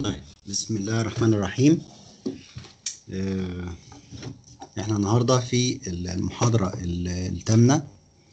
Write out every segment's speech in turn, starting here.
طيب بسم الله الرحمن الرحيم آه، احنا النهارده في المحاضرة ال- الثامنة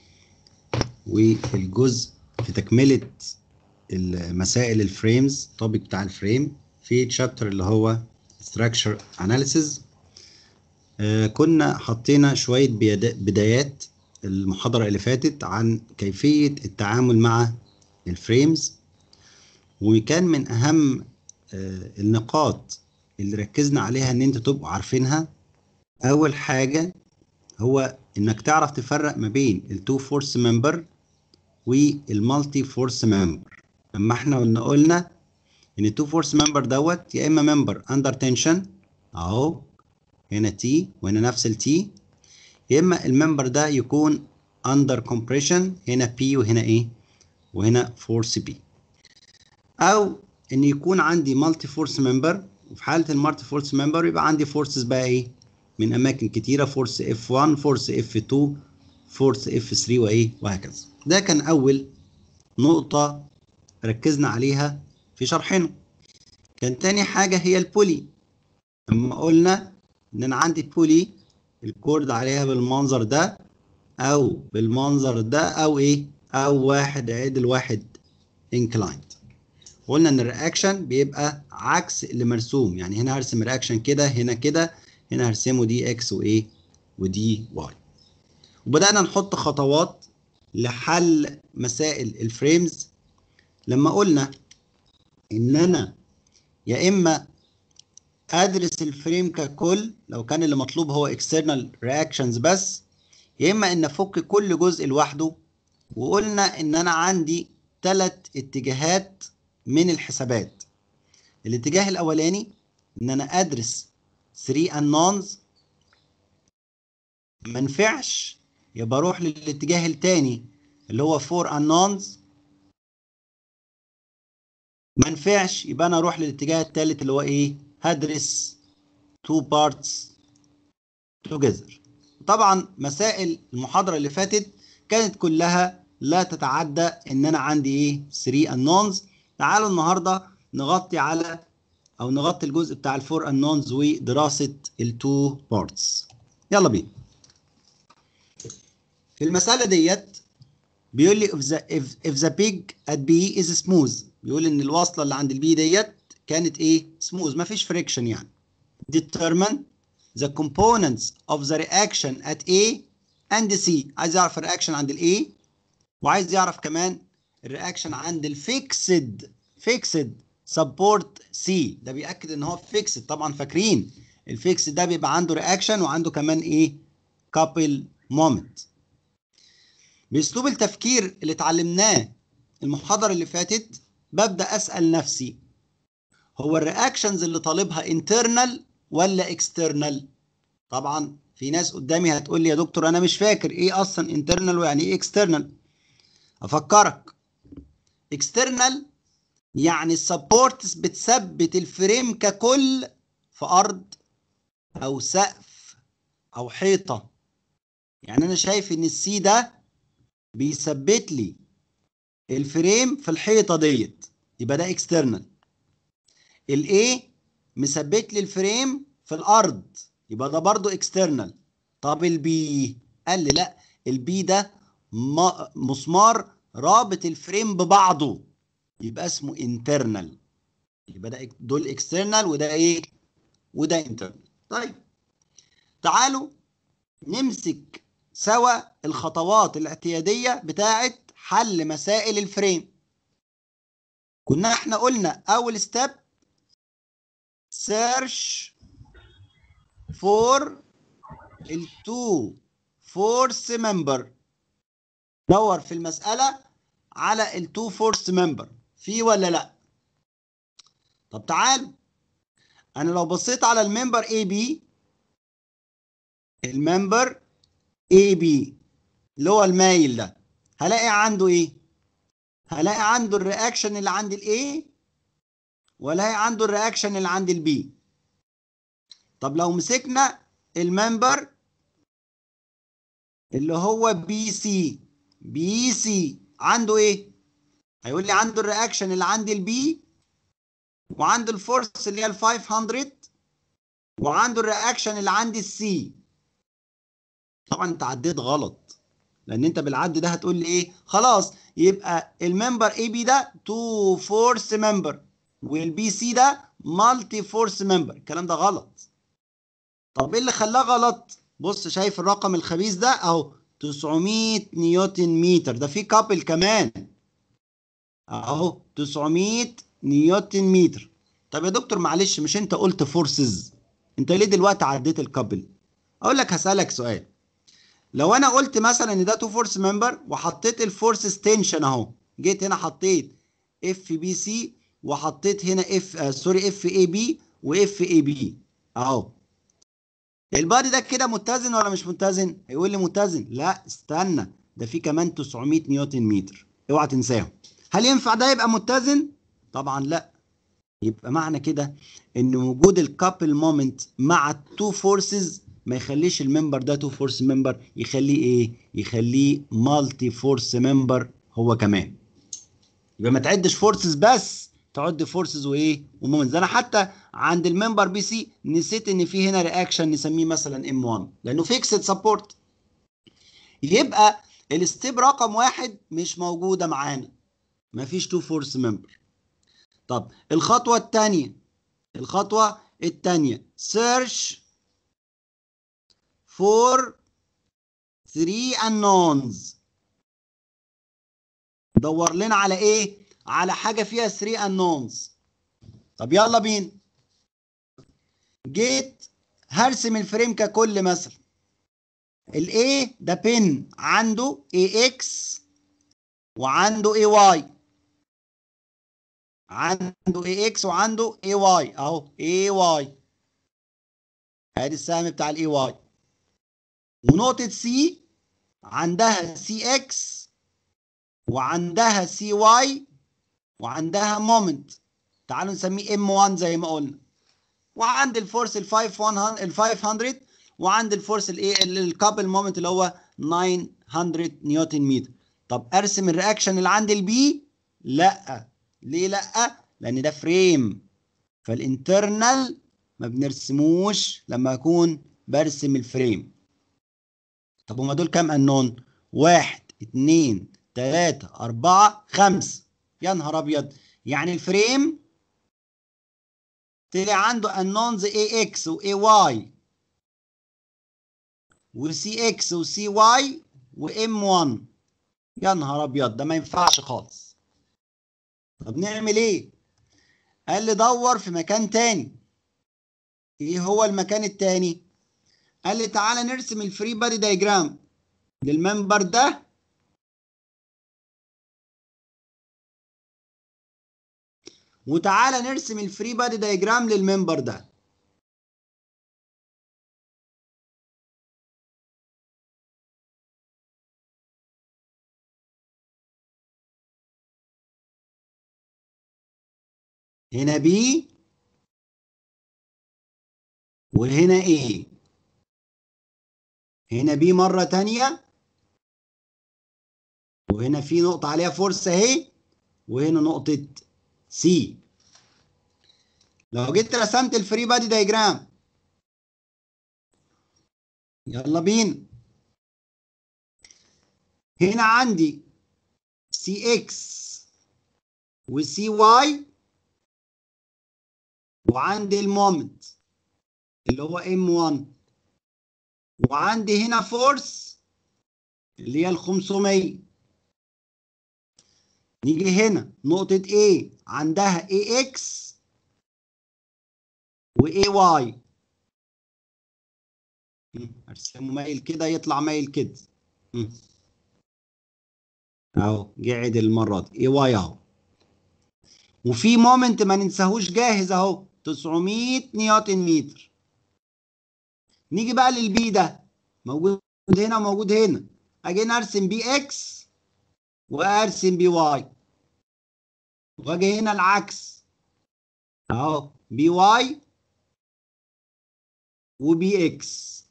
والجزء في تكملة مسائل الفريمز توبيك بتاع الفريم في تشابتر اللي هو structure analysis آه، كنا حطينا شوية بيدا- بدايات المحاضرة اللي فاتت عن كيفية التعامل مع الفريمز وكان من أهم آه، النقاط اللي ركزنا عليها ان انت تبقوا عارفينها اول حاجة هو انك تعرف تفرق ما بين التو فورس ممبر والمالتي فورس ممبر لما احنا قلنا قلنا ان التو فورس ممبر دوت يا اما ممبر اندر تنشن اهو هنا تي وهنا نفس التي يا اما الممبر ده يكون اندر كومبريشن هنا بي وهنا ايه وهنا فورس بي او ان يكون عندي مالتي فورس ممبر وفي حاله المالتي فورس ممبر يبقى عندي فورسز بقى ايه من اماكن كتيره فورس اف 1 فورس اف 2 فورس اف 3 وايه وهكذا ده كان اول نقطه ركزنا عليها في شرحنا كان تاني حاجه هي البولي لما قلنا ان انا عندي بولي الكورد عليها بالمنظر ده او بالمنظر ده او ايه او واحد عدل واحد انكلايند قلنا ان الرياكشن بيبقى عكس اللي مرسوم يعني هنا هرسم الرياكشن كده هنا كده هنا هرسمه دي اكس وايه ودي واي وبدانا نحط خطوات لحل مسائل الفريمز لما قلنا ان انا يا اما ادرس الفريم ككل لو كان اللي مطلوب هو external reactions بس يا اما ان افك كل جزء لوحده وقلنا ان انا عندي ثلاث اتجاهات من الحسابات الاتجاه الاولاني ان انا ادرس 3 unknowns ما نفعش يبقى اروح للاتجاه الثاني اللي هو 4 unknowns ما نفعش يبقى انا اروح للاتجاه الثالث اللي هو ايه هدرس two parts together طبعا مسائل المحاضرة اللي فاتت كانت كلها لا تتعدى ان انا عندي ايه 3 unknowns تعالوا النهارده نغطي على او نغطي الجزء بتاع الفور unknowns ودراسة التو بارتس يلا بينا في المسألة ديت بيقول لي if the, if, if the pig at B is smooth بيقول ان الوصلة اللي عند البي ديت كانت ايه smooth مفيش فريكشن يعني determine the components of the reaction at A and C عايز يعرف الرياكشن عند ال A وعايز يعرف كمان الرياكشن عند الفيكسد فيكسد سبورت سي ده بيأكد ان هو فيكسد طبعا فاكرين الفيكسد ده بيبقى عنده رياكشن وعنده كمان ايه كابل مومنت باسلوب التفكير اللي اتعلمناه المحاضره اللي فاتت ببدا اسال نفسي هو الرياكشنز اللي طالبها انترنال ولا اكسترنال طبعا في ناس قدامي هتقول لي يا دكتور انا مش فاكر ايه اصلا انترنال ويعني ايه اكسترنال افكرك اكسترنال يعني السبورتس بتثبت الفريم ككل في ارض او سقف او حيطه يعني انا شايف ان السي ده بيثبت لي الفريم في الحيطه ديت يبقى ده اكسترنال الاي مثبت لي الفريم في الارض يبقى ده برضو اكسترنال طب البي قال لي لا البي ده م- مسمار رابط الفريم ببعضه يبقى اسمه انترنال يبقى ده دول اكسترنال وده ايه وده انترنال طيب تعالوا نمسك سوا الخطوات الاعتياديه بتاعه حل مسائل الفريم كنا احنا قلنا اول ستيب سيرش فور التو فورس ممبر دور في المسألة على التو فورس ممبر في ولا لا طب تعالوا انا لو بصيت على الممبر اي بي الممبر اي بي اللي هو المايل ده هلاقي عنده ايه هلاقي عنده الرياكشن اللي عند الاي ولاقي عنده الرياكشن اللي عند البي طب لو مسكنا الممبر اللي هو بي سي بي سي عنده ايه هيقول لي عنده الرياكشن اللي عند البي وعنده الفورس اللي هي ال 500 وعنده الرياكشن اللي عندي السي طبعا انت عديت غلط لان انت بالعد ده هتقول لي ايه خلاص يبقى الممبر اي بي ده تو فورس ممبر والبي سي ده مالتي فورس ممبر الكلام ده غلط طب ايه اللي خلاه غلط بص شايف الرقم الخبيث ده اهو 900 نيوتن متر ده في كابل كمان اهو 900 نيوتن متر طب يا دكتور معلش مش انت قلت فورسز انت ليه دلوقتي عديت الكابل اقول لك هسالك سؤال لو انا قلت مثلا ان ده تو فورس ممبر وحطيت الفورس تنشن اهو جيت هنا حطيت اف بي سي وحطيت هنا اف آه سوري اف اي بي واف اي بي اهو البادي ده كده متزن ولا مش متزن هيقول لي متزن لا استنى ده في كمان 900 نيوتن متر اوعى تنساهم هل ينفع ده يبقى متزن طبعا لا يبقى معنى كده ان وجود الكابل مومنت مع التو فورسز ما يخليش الممبر ده تو فورس ممبر يخليه ايه يخليه مالتي فورس ممبر هو كمان يبقى ما تعدش فورسز بس تعد فورسز وايه ومومنتس انا حتى عند الممبر بي سي نسيت ان في هنا رياكشن نسميه مثلا ام 1 لانه فيكسد سبورت يبقى الستيب رقم واحد مش موجوده معانا مفيش تو فورس ممبر طب الخطوه الثانيه الخطوه الثانيه سيرش فور 3 unknowns دور لنا على ايه على حاجه فيها 3 unknowns طب يلا بينا جيت هرسم الفريم ككل مثلا الاي ده بن عنده اي اكس وعنده اي واي عنده اي اكس وعنده اي واي اهو اي واي ادي السهم بتاع الاي واي ونقطة سي عندها سي اكس وعندها سي واي وعندها مومنت تعالوا نسميه ام 1 زي ما قلنا وعند الفورس ال 500 ال 500 وعند الفورس الايه الكابل مومنت اللي هو 900 نيوتن متر طب ارسم الرياكشن اللي عند البي لا ليه لا لان ده فريم فالانترنال ما بنرسموش لما اكون برسم الفريم طب هما دول كام انون واحد اتنين تلاتة اربعة خمسة يا نهار ابيض يعني الفريم طلع عنده انونز اي اكس واي واي وسي اكس وسي واي وام 1 يا نهار ابيض ده ما ينفعش خالص طب نعمل ايه قال لي دور في مكان تاني ايه هو المكان التاني قال لي تعالى نرسم الفري بادي دايجرام للمنبر ده وتعالى نرسم الفري بادي دايجرام للمنبر ده هنا بي وهنا ايه هنا بي مرة تانية وهنا في نقطة عليها فورس اهي وهنا نقطة سي لو جيت رسمت الفري بادي دايجرام يلا بينا هنا عندي سي اكس وسي واي وعندي المومنت اللي هو ام 1 وعندي هنا فورس اللي هي ال 500 نيجي هنا نقطة A عندها AX و AY ارسمه مايل كده يطلع مايل كده اهو قاعد المرة دي AY اهو وفي مومنت ما ننساهوش جاهز اهو 900 نيوتن متر نيجي بقى للبي ده موجود هنا وموجود هنا اجي ارسم بي اكس وارسم بي واي واجي هنا العكس اهو بي واي وبي اكس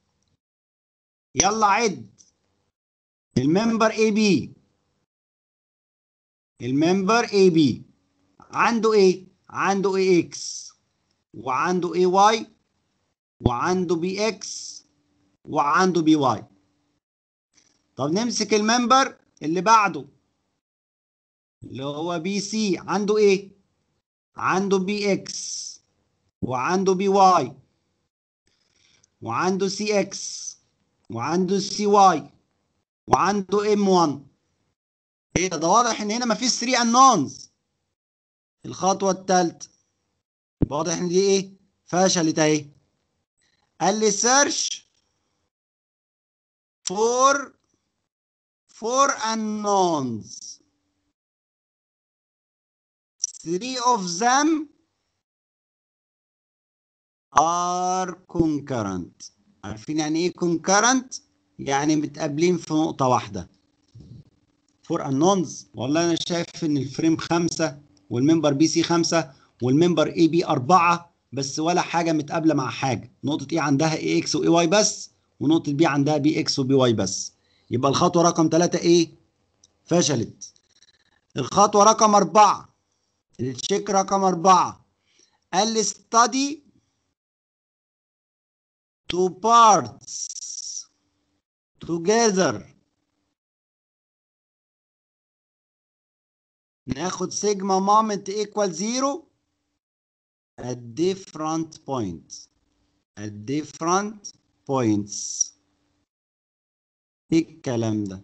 يلا عد الممبر اي بي الممبر اي بي عنده ايه عنده اي اكس وعنده اي واي وعنده بي اكس وعنده بي واي طب نمسك الممبر اللي بعده اللي هو بي سي عنده ايه عنده بي اكس وعنده بي واي وعنده سي اكس وعنده سي واي وعنده ام 1 ايه ده واضح ان هنا مفيش 3 انونز الخطوه الثالثه واضح ان دي ايه فشلت اهي قال لي سيرش فور فور unknowns three of them are concurrent عارفين يعني ايه concurrent يعني متقابلين في نقطة واحدة فور unknowns والله انا شايف ان الفريم خمسة والممبر بي سي خمسة والممبر اي بي أربعة بس ولا حاجة متقابلة مع حاجة نقطة ايه عندها اي اكس واي واي بس ونقطة بي عندها بي اكس وبي واي بس يبقى الخطوة رقم ثلاثة ايه فشلت الخطوة رقم أربعة التشيك رقم أربعة قال لي study two parts together ناخد سيجما مومنت ايكوال زيرو at different points at different points ايه الكلام ده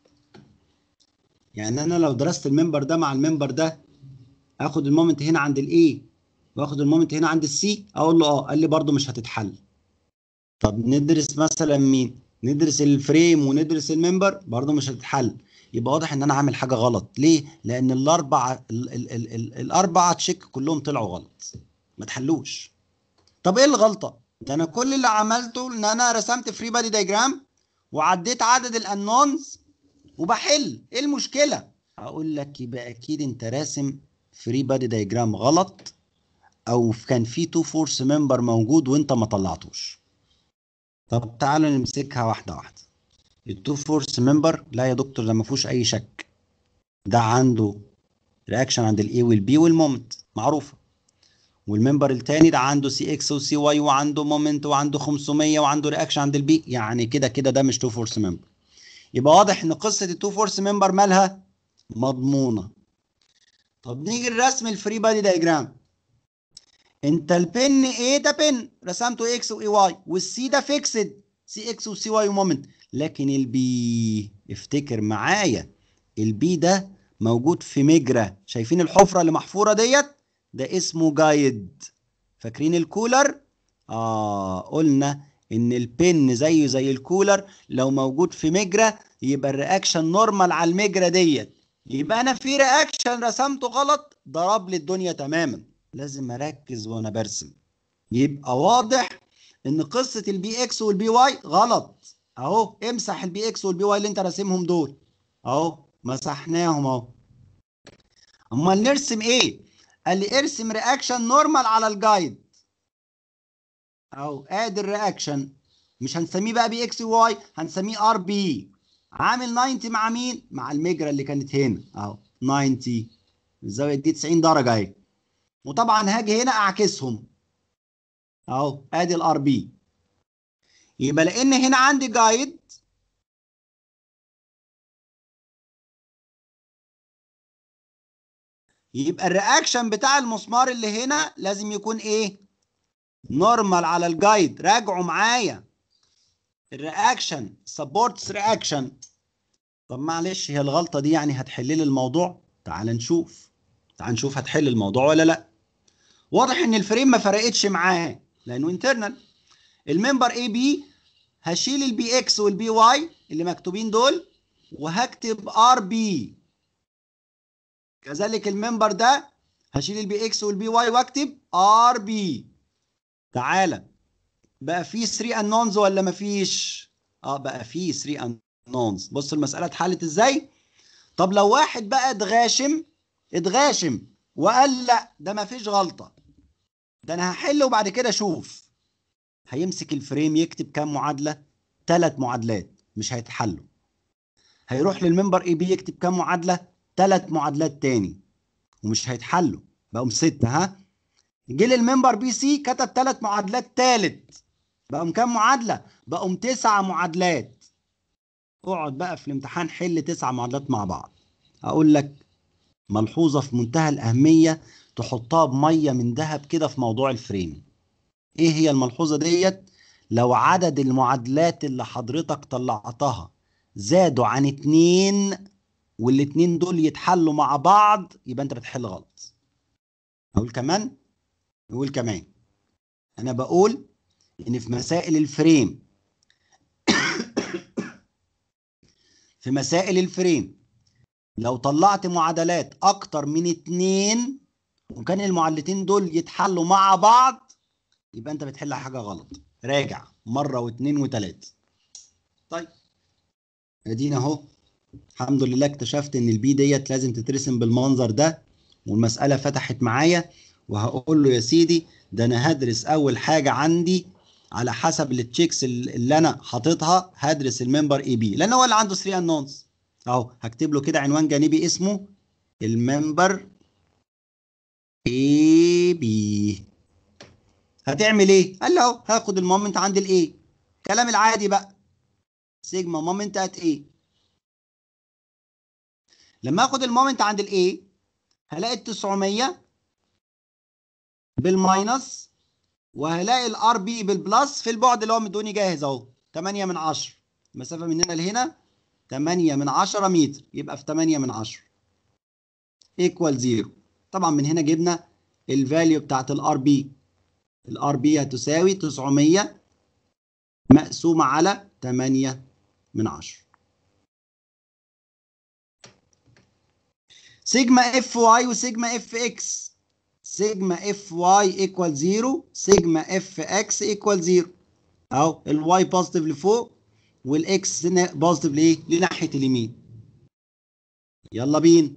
يعني انا لو درست الممبر ده مع الممبر ده اخد المومنت هنا عند الاي واخد المومنت هنا عند السي اقول له اه قال لي برده مش هتتحل طب ندرس مثلا مين ندرس الفريم وندرس الممبر برده مش هتتحل يبقى واضح ان انا عامل حاجه غلط ليه لان الاربع ال ال ال ال الاربعه تشيك كلهم طلعوا غلط ما تحلوش طب ايه الغلطه ده انا كل اللي عملته ان انا رسمت فري بادي دايجرام وعديت عدد الانونز وبحل ايه المشكله اقول لك يبقى اكيد انت راسم فري بادي دايجرام غلط او كان في تو فورس ممبر موجود وانت ما طلعتوش طب تعالوا نمسكها واحده واحده التو فورس ممبر لا يا دكتور ده ما فيهوش اي شك ده عنده رياكشن عند الاي والبي والمومنت معروفه والممبر الثاني ده عنده سي اكس وسي واي وعنده مومنت وعنده 500 وعنده رياكشن عند البي يعني كده كده ده مش تو فورس ممبر يبقى واضح ان قصه التو فورس ممبر مالها مضمونه طب نيجي لرسم الفري بادي دايجرام انت البن ايه ده بن رسمته اكس واي واي والسي ده فيكسد سي اكس وسي واي ومومنت لكن البي افتكر معايا البي ده موجود في مجرى شايفين الحفره اللي محفوره ديت ده اسمه جايد فاكرين الكولر اه قلنا ان البن زيه زي الكولر لو موجود في مجرى يبقى الرياكشن نورمال على المجرى ديت يبقى انا في رياكشن رسمته غلط ضرب لي الدنيا تماما لازم اركز وانا برسم يبقى واضح ان قصه البي اكس والبي واي غلط اهو امسح البي اكس والبي واي اللي انت راسمهم دول اهو مسحناهم اهو امال نرسم ايه قال لي ارسم رياكشن نورمال على الجايد اهو ادي الرياكشن مش هنسميه بقى بي اكس واي هنسميه ار بي عامل 90 مع مين مع المجرى اللي كانت هنا اهو 90 الزاويه دي 90 درجه اهي وطبعا هاجي هنا اعكسهم اهو ادي الار بي يبقى لان هنا عندي جايد يبقى الرياكشن بتاع المسمار اللي هنا لازم يكون ايه نورمال على الجايد راجعوا معايا الرياكشن سبورتس رياكشن طب معلش هي الغلطه دي يعني هتحل لي الموضوع تعال نشوف تعال نشوف هتحل الموضوع ولا لا واضح ان الفريم ما فرقتش معاه لانه انترنال الممبر اي بي هشيل البي اكس والبي واي اللي مكتوبين دول وهكتب ار بي كذلك الممبر ده هشيل البي اكس والبي واي واكتب ار بي تعالى بقى في 3 انونز ولا مفيش اه بقى في 3 انونز بص المساله اتحلت ازاي طب لو واحد بقى اتغاشم اتغاشم وقال لا ده مفيش غلطه ده انا هحل وبعد كده اشوف هيمسك الفريم يكتب كام معادله ثلاث معادلات مش هيتحلوا هيروح للممبر اي بي يكتب كام معادله ثلاث معادلات تاني ومش هيتحلوا بقوا ستة ها جه للممبر بي سي كتب ثلاث معادلات تالت بقوا كام معادلة؟ بقوا تسع معادلات اقعد بقى في الامتحان حل تسع معادلات مع بعض اقول لك ملحوظة في منتهى الأهمية تحطها بمية من ذهب كده في موضوع الفريم ايه هي الملحوظة ديت لو عدد المعادلات اللي حضرتك طلعتها زادوا عن اتنين والاتنين دول يتحلوا مع بعض يبقى انت بتحل غلط اقول كمان نقول كمان انا بقول ان في مسائل الفريم في مسائل الفريم لو طلعت معادلات اكتر من اتنين وكان المعادلتين دول يتحلوا مع بعض يبقى انت بتحل حاجه غلط راجع مره واثنين وثلاثه طيب ادينا اهو الحمد لله اكتشفت ان البي ديت لازم تترسم بالمنظر ده والمساله فتحت معايا وهقول له يا سيدي ده انا هدرس اول حاجه عندي على حسب التشيكس اللي انا حاططها هدرس الممبر اي بي لان هو اللي عنده 3 انونز اهو هكتب له كده عنوان جانبي اسمه الممبر اي بي هتعمل ايه قال له اهو هاخد المومنت عند الايه كلام العادي بقى سيجما مومنت ات ايه لما اخد المومنت عند الايه هلاقي ال 900 بالماينس وهلاقي الار بي بالبلس في البعد اللي هو مدوني جاهز اهو 8 من 10 المسافه من هنا لهنا 8 من 10 متر يبقى في 8 من 10 ايكوال 0 طبعا من هنا جبنا الفاليو بتاعت الار بي الار بي هتساوي 900 مقسومه على 8 من 10 سيجما اف واي وسيجما اف اكس سيجما اف واي ايكوال 0 سيجما اف اكس ايكوال 0 اهو الواي بوزيتيف لفوق والاكس بوزيتيف لايه لناحيه اليمين يلا بينا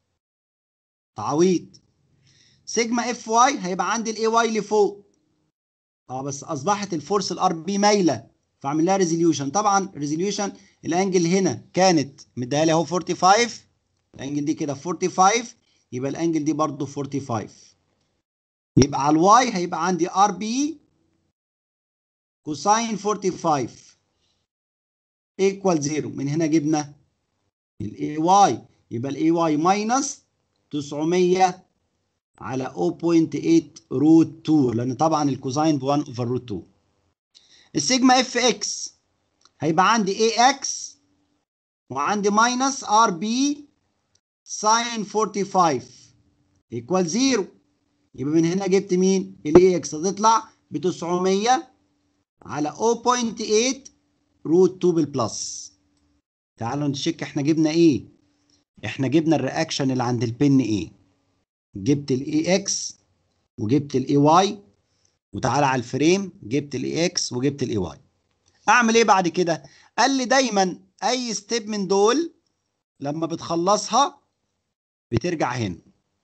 تعويض سيجما اف واي هيبقى عندي الاي واي لفوق اه بس اصبحت الفورس الار بي مايله فاعمل لها ريزوليوشن طبعا ريزوليوشن الانجل هنا كانت مديها لي اهو 45 الانجل دي كده 45 يبقى الانجل دي برضو 45 يبقى على الواي هيبقى عندي ار بي كوساين 45 ايكوال 0 من هنا جبنا الاي واي يبقى الاي واي ماينس 900 على 0.8 روت 2 لان طبعا الكوزاين ب 1 اوفر روت 2 السيجما اف اكس هيبقى عندي اي اكس وعندي ماينس ار بي ساين 45 ايكوال 0 يبقى من هنا جبت مين؟ الاي اكس هتطلع ب 900 على 0.8 روت 2 بالبلس تعالوا نشيك احنا جبنا ايه؟ احنا جبنا الرياكشن اللي عند البن ايه؟ جبت الاي اكس وجبت الاي واي وتعالى على الفريم جبت الاي اكس وجبت الاي واي اعمل ايه بعد كده؟ قال لي دايما اي ستيب من دول لما بتخلصها بترجع هنا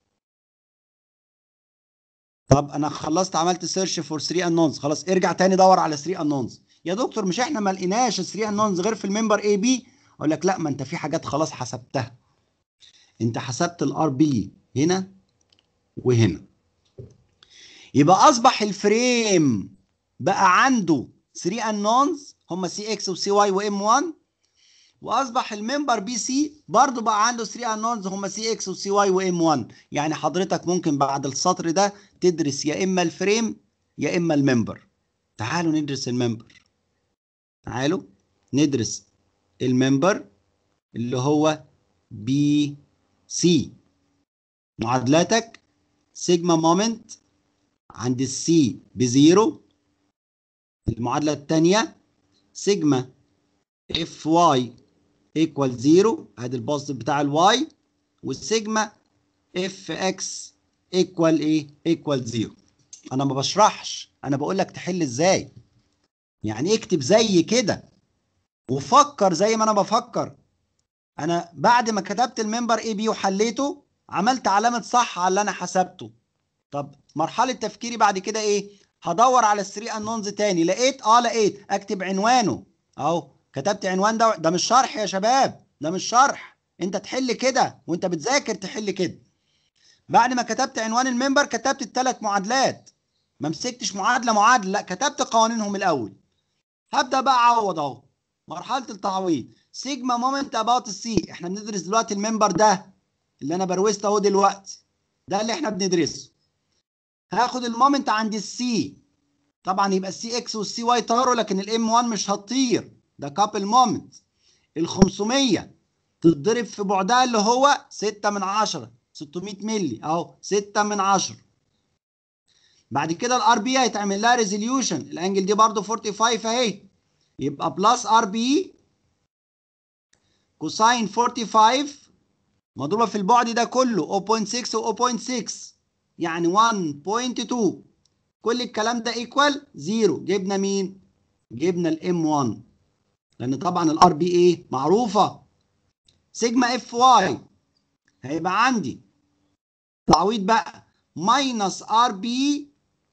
طب انا خلصت عملت سيرش فور 3 انونز خلاص ارجع تاني دور على 3 انونز يا دكتور مش احنا ما لقيناش 3 انونز غير في الممبر اي بي اقول لك لا ما انت في حاجات خلاص حسبتها انت حسبت الار بي هنا وهنا يبقى اصبح الفريم بقى عنده 3 انونز هم سي اكس وسي واي وام 1 واصبح الممبر بي سي برضه بقى عنده 3 انونز هم سي اكس وسي واي وام 1 يعني حضرتك ممكن بعد السطر ده تدرس يا اما الفريم يا اما الممبر تعالوا ندرس الممبر تعالوا ندرس الممبر اللي هو بي سي معادلاتك سيجما مومنت عند السي بزيرو المعادلة الثانية سيجما اف واي ايكوال زيرو ادي البوزيتيف بتاع الواي والسيجما اف اكس ايكوال ايه؟ ايكوال زيرو انا ما بشرحش انا بقول لك تحل ازاي يعني اكتب زي كده وفكر زي ما انا بفكر انا بعد ما كتبت الممبر اي بي وحليته عملت علامه صح على اللي انا حسبته طب مرحله تفكيري بعد كده ايه هدور على الثري انونز تاني لقيت اه لقيت اكتب عنوانه اهو كتبت عنوان ده ده مش شرح يا شباب ده مش شرح انت تحل كده وانت بتذاكر تحل كده بعد ما كتبت عنوان الممبر كتبت الثلاث معادلات ما مسكتش معادله معادله لا كتبت قوانينهم الاول هبدا بقى اعوض اهو مرحله التعويض سيجما مومنت اباوت السي احنا بندرس دلوقتي الممبر ده اللي انا بروزته اهو دلوقتي ده اللي احنا بندرسه هاخد المومنت عند السي طبعا يبقى السي اكس والسي واي طاروا لكن الام 1 مش هتطير ده كابل مومنت ال 500 تتضرب في بعدها اللي هو 6 من 10 600 مللي اهو 6 من 10 بعد كده الار بي هيتعمل لها ريزوليوشن الانجل دي برضو 45 اهي يبقى بلس ار بي كوساين 45 مضروبه في البعد ده كله 0.6 و 0.6 يعني 1.2 كل الكلام ده ايكوال 0 جبنا مين؟ جبنا الام 1 لان طبعا الار بي ايه؟ معروفه سيجما اف واي هيبقى عندي تعويض بقى ماينس ار بي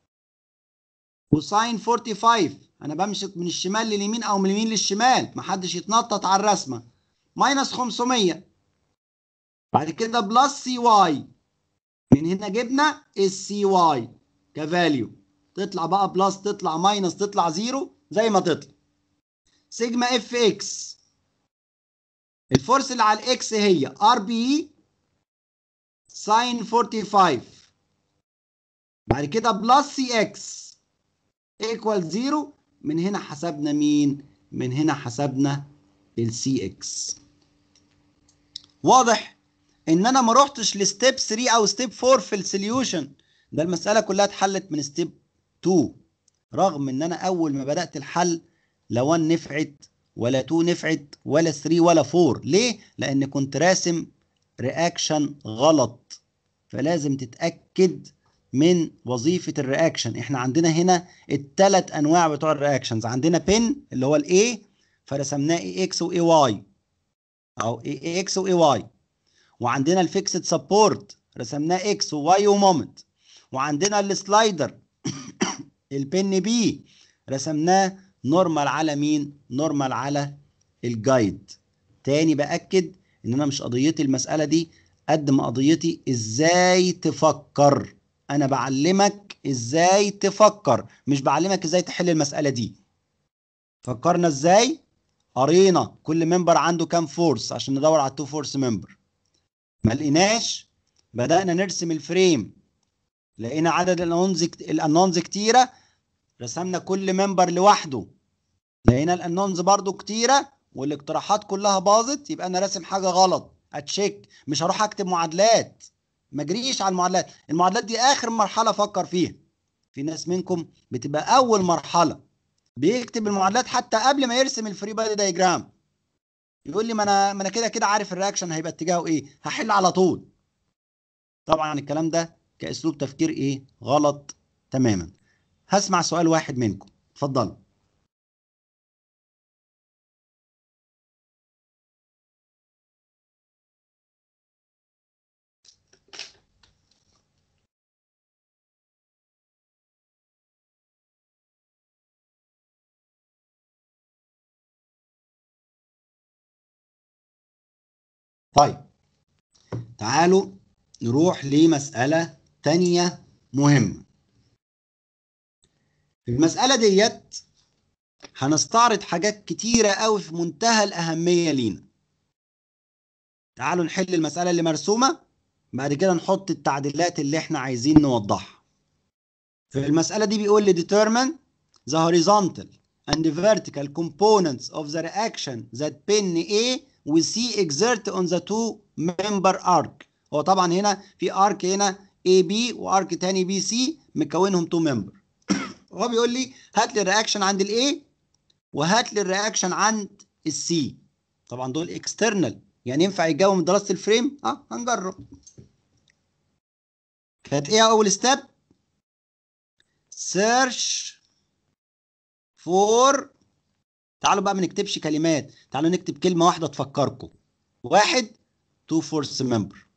وساين 45 انا بمشي من الشمال لليمين او من اليمين للشمال محدش يتنطط على الرسمه ماينس 500 بعد كده بلس سي واي من هنا جبنا السي واي كفاليو تطلع بقى بلس تطلع ماينس تطلع زيرو زي ما تطلع سيجما اف اكس الفورس اللي على الاكس هي ار بي ساين 45 بعد كده بلس سي اكس ايكوال زيرو من هنا حسبنا مين؟ من هنا حسبنا السي اكس واضح ان انا ما رحتش لستيب 3 او ستيب 4 في السوليوشن ده المساله كلها اتحلت من ستيب 2 رغم ان انا اول ما بدات الحل لا 1 نفعت ولا 2 نفعت ولا 3 ولا 4 ليه لان كنت راسم رياكشن غلط فلازم تتاكد من وظيفه الرياكشن احنا عندنا هنا الثلاث انواع بتوع الرياكشنز عندنا بن اللي هو الاي فرسمناه اي اكس واي واي او اي اكس واي واي وعندنا الفيكسد سبورت رسمناه اكس وواي ومومنت وعندنا السلايدر البن بي رسمناه نورمال على مين نورمال على الجايد تاني باكد ان انا مش قضيتي المساله دي قد ما قضيتي ازاي تفكر انا بعلمك ازاي تفكر مش بعلمك ازاي تحل المساله دي فكرنا ازاي قرينا كل ممبر عنده كام فورس عشان ندور على التو فورس ممبر ما لقيناش بدأنا نرسم الفريم لقينا عدد الانونز الانونز كتيره رسمنا كل ممبر لوحده لقينا الانونز برضو كتيره والاقتراحات كلها باظت يبقى انا راسم حاجه غلط اتشيك مش هروح اكتب معادلات ما اجريش على المعادلات المعادلات دي اخر مرحله افكر فيها في ناس منكم بتبقى اول مرحله بيكتب المعادلات حتى قبل ما يرسم الفري بادي دايجرام يقول لي ما انا ما انا كده كده عارف الرياكشن هيبقى اتجاهه ايه هحل على طول طبعا الكلام ده كاسلوب تفكير ايه غلط تماما هسمع سؤال واحد منكم اتفضلوا طيب تعالوا نروح لمسألة تانية مهمة في المسألة ديت هنستعرض حاجات كتيرة قوي في منتهى الأهمية لينا تعالوا نحل المسألة اللي مرسومة بعد كده نحط التعديلات اللي احنا عايزين نوضحها في المسألة دي بيقول لي determine the horizontal and the vertical components of the reaction that pin A و C exert on the two member arc هو طبعا هنا في arc هنا AB وارك تاني بي سي مكونهم تو ممبر هو بيقول لي هات لي الرياكشن عند الاي وهات لي الرياكشن عند السي طبعا دول اكسترنال يعني ينفع يجاوب من دراسه الفريم اه هنجرب كانت ايه اول ستيب سيرش فور تعالوا بقى ما نكتبش كلمات تعالوا نكتب كلمه واحده تفكركم واحد تو فورس ممبر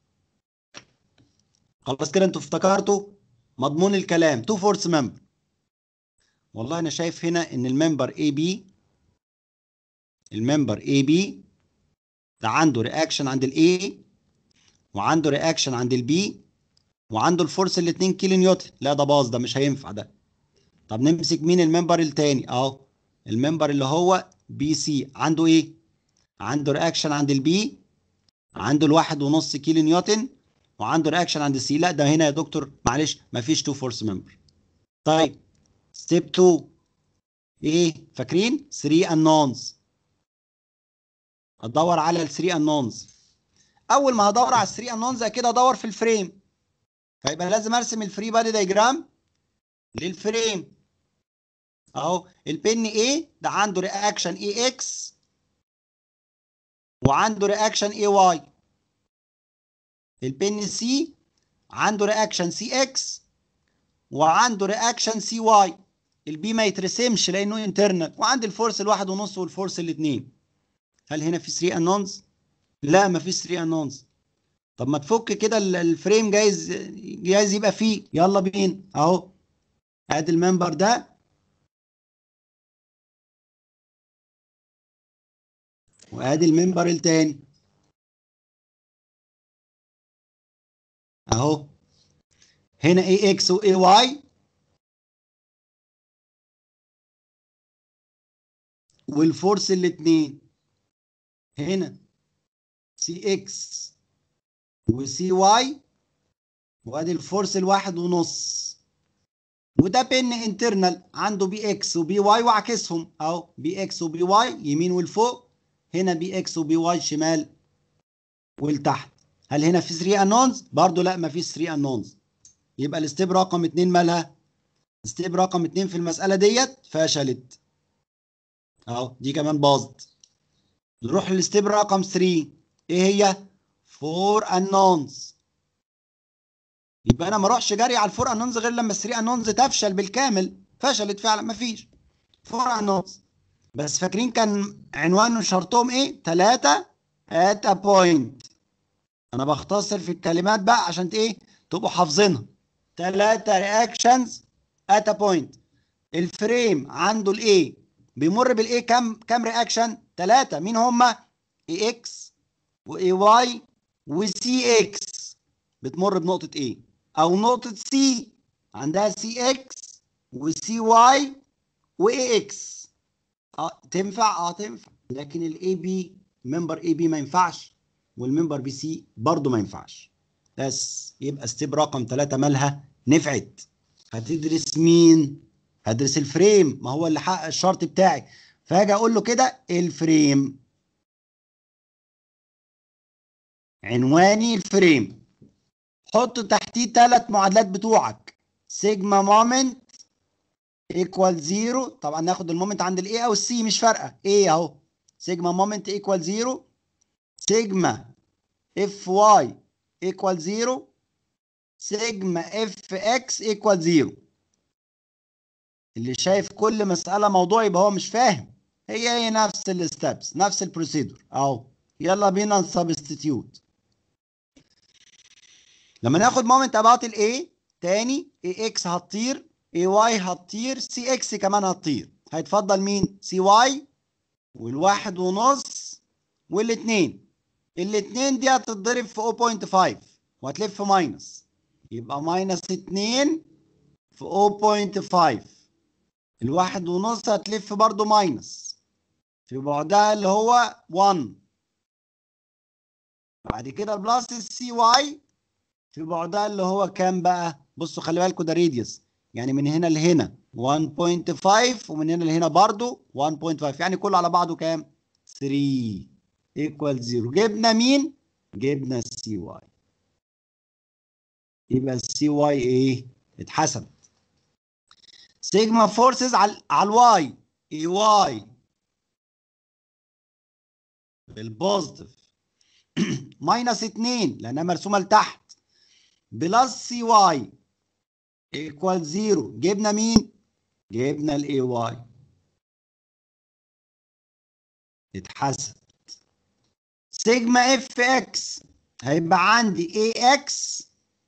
خلاص كده انتوا افتكرتوا مضمون الكلام تو فورس ممبر والله انا شايف هنا ان الممبر اي بي الممبر اي بي ده عنده رياكشن عند الاي وعنده رياكشن عند البي وعنده الفورس ال 2 كيلو نيوتن لا ده باظ ده مش هينفع ده طب نمسك مين الممبر التاني اهو الممبر اللي هو بي سي عنده ايه عنده رياكشن عند البي عنده الواحد ونص كيلو نيوتن وعنده رياكشن عند السي لا ده هنا يا دكتور معلش مفيش تو فورس ممبر طيب ستيب 2 ايه فاكرين 3 انونز ادور على ال 3 انونز اول ما هدور على ال 3 انونز كده ادور في الفريم فيبقى لازم ارسم الفري بادي دايجرام للفريم اهو البن ايه ده عنده رياكشن اي اكس وعنده رياكشن اي واي البن سي عنده رياكشن سي اكس وعنده رياكشن سي واي البي ما يترسمش لانه انترنال وعندي الفورس الواحد ونص والفورس الاثنين هل هنا في 3 انونز لا ما فيش 3 انونز طب ما تفك كده الفريم جايز جايز يبقى فيه يلا بينا اهو ادي الممبر ده وادي الممبر التاني اهو هنا اي اكس واي واي والفورس الاثنين هنا سي اكس وسي واي وادي الفورس الواحد ونص وده بن انترنال عنده بي اكس وبي واي وعكسهم اهو بي اكس وبي واي يمين والفوق هنا بي اكس وبي واي شمال والتحت هل هنا في 3 انونز برضو لا ما فيش 3 انونز يبقى الستيب رقم 2 مالها ستيب رقم 2 في المساله ديت فشلت اهو دي كمان باظت نروح للستيب رقم 3 ايه هي 4 انونز يبقى انا ما اروحش جري على الفور انونز غير لما الثري انونز تفشل بالكامل فشلت فعلا ما فيش فور انونز بس فاكرين كان عنوان شرطهم ايه ثلاثة at a point انا بختصر في الكلمات بقى عشان ايه تبقوا حافظينها ثلاثة رياكشنز at a point الفريم عنده الايه بيمر بالايه كام كام رياكشن ثلاثة مين هما اي اكس واي واي وسي اكس بتمر بنقطة ايه او نقطة سي عندها سي اكس وسي واي واي اكس اه تنفع اه تنفع لكن الاي بي ممبر اي بي ما ينفعش والممبر بي سي برضه ما ينفعش بس يبقى ستيب رقم ثلاثة مالها نفعت هتدرس مين هدرس الفريم ما هو اللي حقق الشرط بتاعي فاجي اقول له كده الفريم عنواني الفريم حط تحتيه ثلاث معادلات بتوعك سيجما مومنت ايكوال زيرو طبعا ناخد المومنت عند الاي او السي مش فارقه ايه اهو سيجما مومنت ايكوال زيرو سيجما اف واي ايكوال زيرو سيجما اف اكس ايكوال زيرو اللي شايف كل مسألة موضوع يبقى هو مش فاهم هي هي نفس الستبس نفس البروسيدور اهو يلا بينا نسبستيتيوت لما ناخد مومنت اباوت الاي تاني اي اكس هتطير اي واي هتطير سي اكس كمان هتطير هيتفضل مين سي واي والواحد ونص والاتنين الاتنين دي هتتضرب في 0.5 وهتلف ماينس يبقى ماينس اتنين في 0.5 الواحد ونص هتلف برضو ماينس في بعدها اللي هو 1 بعد كده بلس السي واي في بعدها اللي هو كام بقى بصوا خلي بالكم ده راديوس يعني من هنا لهنا 1.5 ومن هنا لهنا برضو 1.5 يعني كله على بعضه كام 3 ايكوال 0 جبنا مين جبنا السي واي يبقى السي واي ايه اتحسب سيجما فورسز على على الواي اي واي بالبوزيتيف ماينس 2 لانها مرسومه لتحت بلس سي واي ايكوال 0 جبنا مين جبنا الاي واي اتحسب سيجما اف اكس هيبقى عندي اي اكس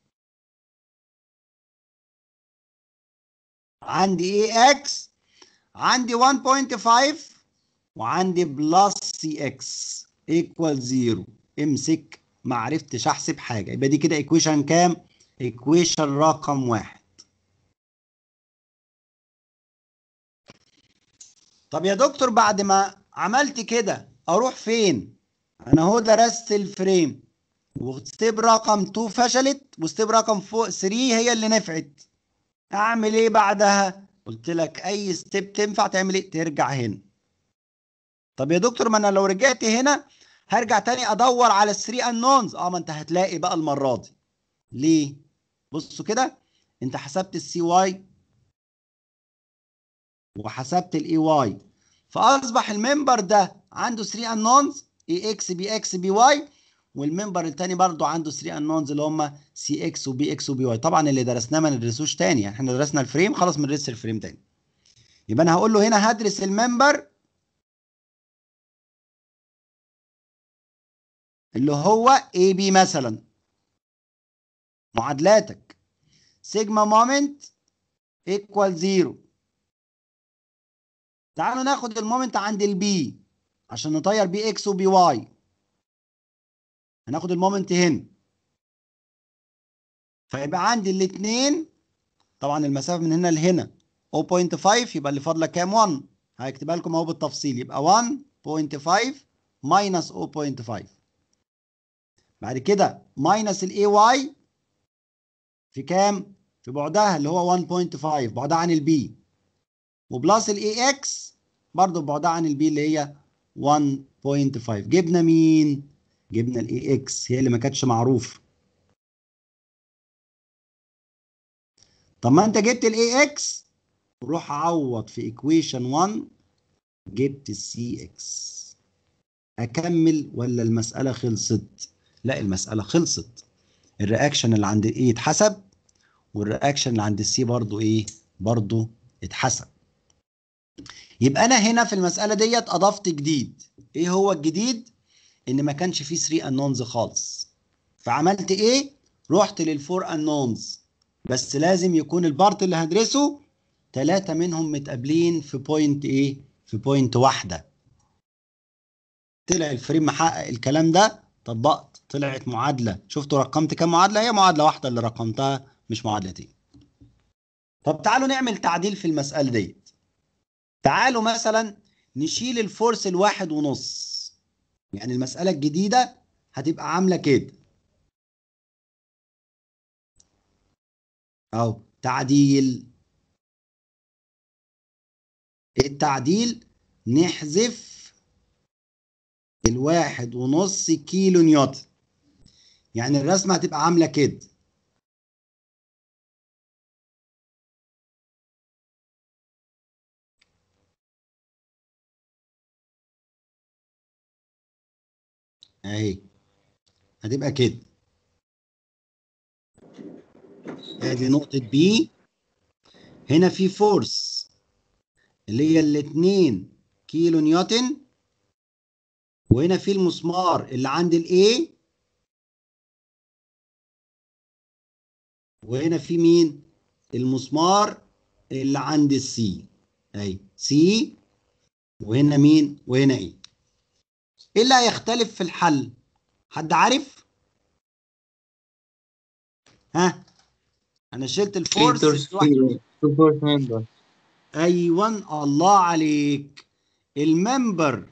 عندي اي اكس عندي 1.5 وعندي بلس سي اكس ايكوال 0 امسك ما عرفتش احسب حاجه يبقى دي كده ايكويشن كام ايكويشن رقم واحد طب يا دكتور بعد ما عملت كده اروح فين انا اهو درست الفريم وستيب رقم 2 فشلت وستيب رقم 3 هي اللي نفعت اعمل ايه بعدها قلت لك اي ستيب تنفع تعمل ايه ترجع هنا طب يا دكتور ما انا لو رجعت هنا هرجع تاني ادور على الثري انونز اه ما انت هتلاقي بقى المره دي ليه بصوا كده انت حسبت السي واي وحسبت الاي واي فاصبح الممبر ده عنده 3 انونز اي اكس بي اكس بي واي والممبر الثاني برضه عنده 3 انونز اللي هم سي اكس وبي اكس وبي واي طبعا اللي درسناه ما ندرسوش تاني يعني احنا درسنا الفريم خلاص ما ندرسش الفريم تاني يبقى انا هقول له هنا هدرس الممبر اللي هو اي بي مثلا معادلاتك سيجما مومنت ايكوال زيرو تعالوا ناخد المومنت عند البي عشان نطير بي اكس وبي واي هناخد المومنت هنا فيبقى عندي الاثنين طبعا المسافه من هنا لهنا 0.5 يبقى اللي فاضله كام 1 هكتبها لكم اهو بالتفصيل يبقى 1.5 ماينس 0.5 بعد كده ماينس الاي واي في كام في بعدها اللي هو 1.5 بعدها عن البي وبلس الاي اكس برضه بعدها عن البي اللي هي 1.5 جبنا مين جبنا الاي اكس هي اللي ما كانتش معروفه طب ما انت جبت الاي اكس روح عوض في ايكويشن 1 جبت السي اكس اكمل ولا المساله خلصت لا المساله خلصت الرياكشن اللي عند الاي اتحسب والرياكشن اللي عند السي برضو ايه برضو اتحسب يبقى انا هنا في المساله ديت اضفت جديد ايه هو الجديد ان ما كانش فيه 3 انونز خالص فعملت ايه رحت للفور انونز بس لازم يكون البارت اللي هدرسه ثلاثة منهم متقابلين في بوينت ايه في بوينت واحدة طلع الفريم محقق الكلام ده طبقت طلعت معادلة شفتوا رقمت كام معادلة هي معادلة واحدة اللي رقمتها مش معادلتين طب تعالوا نعمل تعديل في المسألة ديت تعالوا مثلا نشيل الفورس الواحد ونص يعني المسألة الجديدة هتبقى عاملة كده أو تعديل التعديل نحذف الواحد ونص كيلو نيوتن يعني الرسمة هتبقى عاملة كده اهي هتبقى كده ادي نقطة بي هنا في فورس اللي هي الاتنين كيلو نيوتن وهنا في المسمار اللي عند الاي وهنا في مين المسمار اللي عند السي اهي سي وهنا مين وهنا ايه ايه اللي هيختلف في الحل حد عارف ها انا شلت الفورس تو فورس ممبر ايوه الله عليك الممبر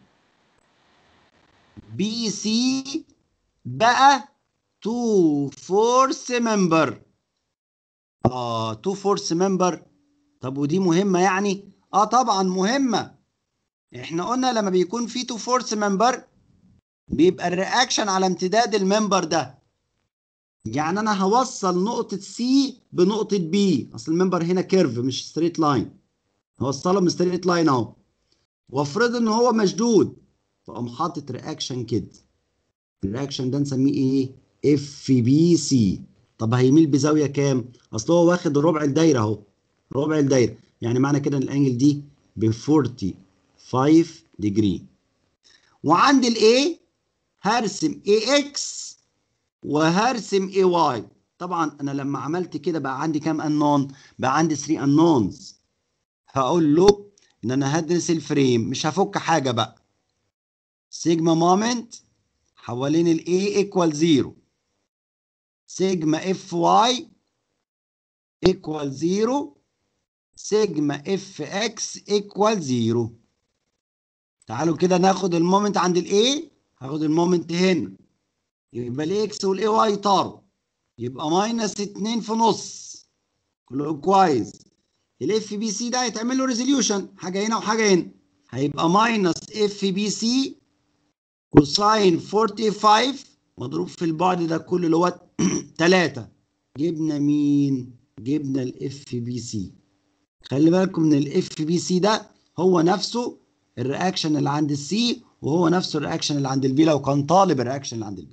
بي سي بقى تو فورس ممبر اه تو فورس ممبر طب ودي مهمه يعني اه طبعا مهمه احنا قلنا لما بيكون في تو فورس ممبر بيبقى الرياكشن على امتداد الممبر ده يعني انا هوصل نقطة سي بنقطة بي اصل الممبر هنا كيرف مش ستريت لاين هوصله من ستريت لاين اهو وافرض ان هو مشدود فاقوم حاطط رياكشن كده الرياكشن ده نسميه ايه اف بي سي طب هيميل بزاوية كام اصل هو واخد ربع الدايرة اهو ربع الدايرة يعني معنى كده ان الانجل دي ب 45 ديجري وعند الاي هرسم اي اكس وهرسم اي واي طبعا انا لما عملت كده بقى عندي كام انون بقى عندي 3 انونز هقول له ان انا هدرس الفريم مش هفك حاجه بقى سيجما مومنت حوالين الاي ايكوال زيرو سيجما اف واي ايكوال 0 سيجما اف اكس ايكوال 0 تعالوا كده ناخد المومنت عند الاي هاخد المومنت هنا يبقى الاكس والاي واي طاروا يبقى ماينس 2 في نص كله كويس الاف بي سي ده هيتعمل له ريزوليوشن حاجه هنا وحاجه هنا هيبقى ماينس اف بي سي كوساين 45 مضروب في البعد ده كله اللي هو 3 جبنا مين؟ جبنا الاف بي سي خلي بالكم من الاف بي سي ده هو نفسه الرياكشن اللي عند السي وهو نفسه الرياكشن اللي عند البي لو كان طالب الرياكشن اللي عند البي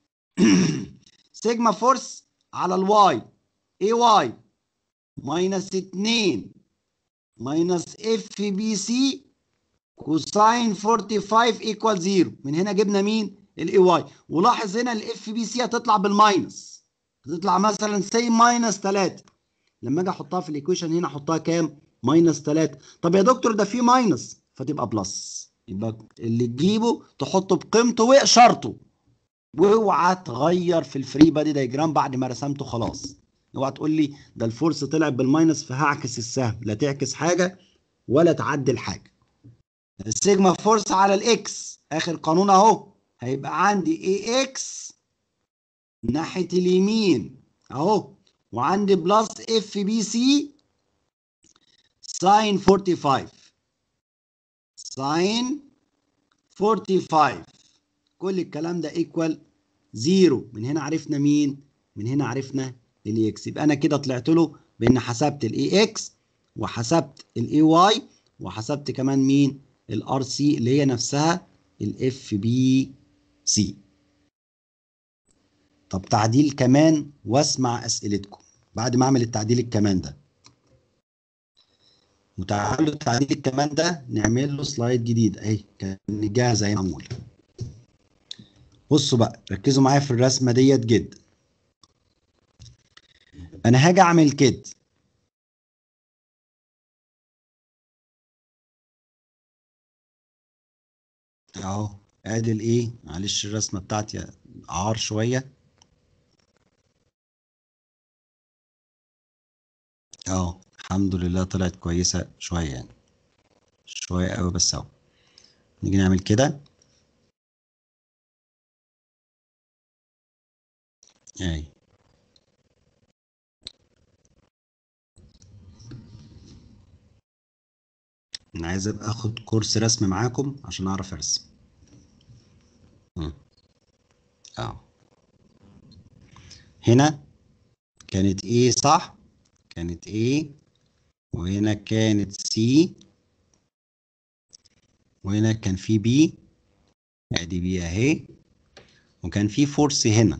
سيجما فورس على الواي اي واي ماينس 2 ماينس اف بي سي كوساين 45 ايكوال 0 من هنا جبنا مين الاي واي ولاحظ هنا الاف بي سي هتطلع بالماينس هتطلع مثلا سي ماينس 3 لما اجي احطها في الايكويشن هنا احطها كام ماينس 3 طب يا دكتور ده في ماينس فتبقى بلس يبقى اللي تجيبه تحطه بقيمته واشارته واوعى تغير في الفري بادي دايجرام بعد ما رسمته خلاص اوعى تقول لي ده الفورس طلعت بالماينس فهعكس السهم لا تعكس حاجه ولا تعدل حاجه السيجما فورس على الاكس اخر قانون اهو هيبقى عندي اي اكس ناحيه اليمين اهو وعندي بلس اف بي سي ساين 45 ساين 45 كل الكلام ده ايكوال زيرو من هنا عرفنا مين من هنا عرفنا الاي اكس يبقى انا كده طلعت له بان حسبت الاي اكس وحسبت الاي واي وحسبت كمان مين الار سي اللي هي نفسها الاف بي سي طب تعديل كمان واسمع اسئلتكم بعد ما اعمل التعديل الكمان ده وتعالوا التعديل الكمان ده نعمل له سلايد جديد اهي كان جاهزه اهي معموله بصوا بقى ركزوا معايا في الرسمه ديت جدا انا هاجي اعمل كده اهو ادي الايه معلش الرسمه بتاعتي عار شويه اه الحمد لله طلعت كويسه شويه يعني شويه قوي بس اهو نيجي نعمل كده اهي انا عايز ابقى اخد كورس رسم معاكم عشان اعرف ارسم مم. اه هنا كانت ايه صح كانت ايه وهنا كانت سي وهنا كان في بي ادي بي اهي وكان في فورس هنا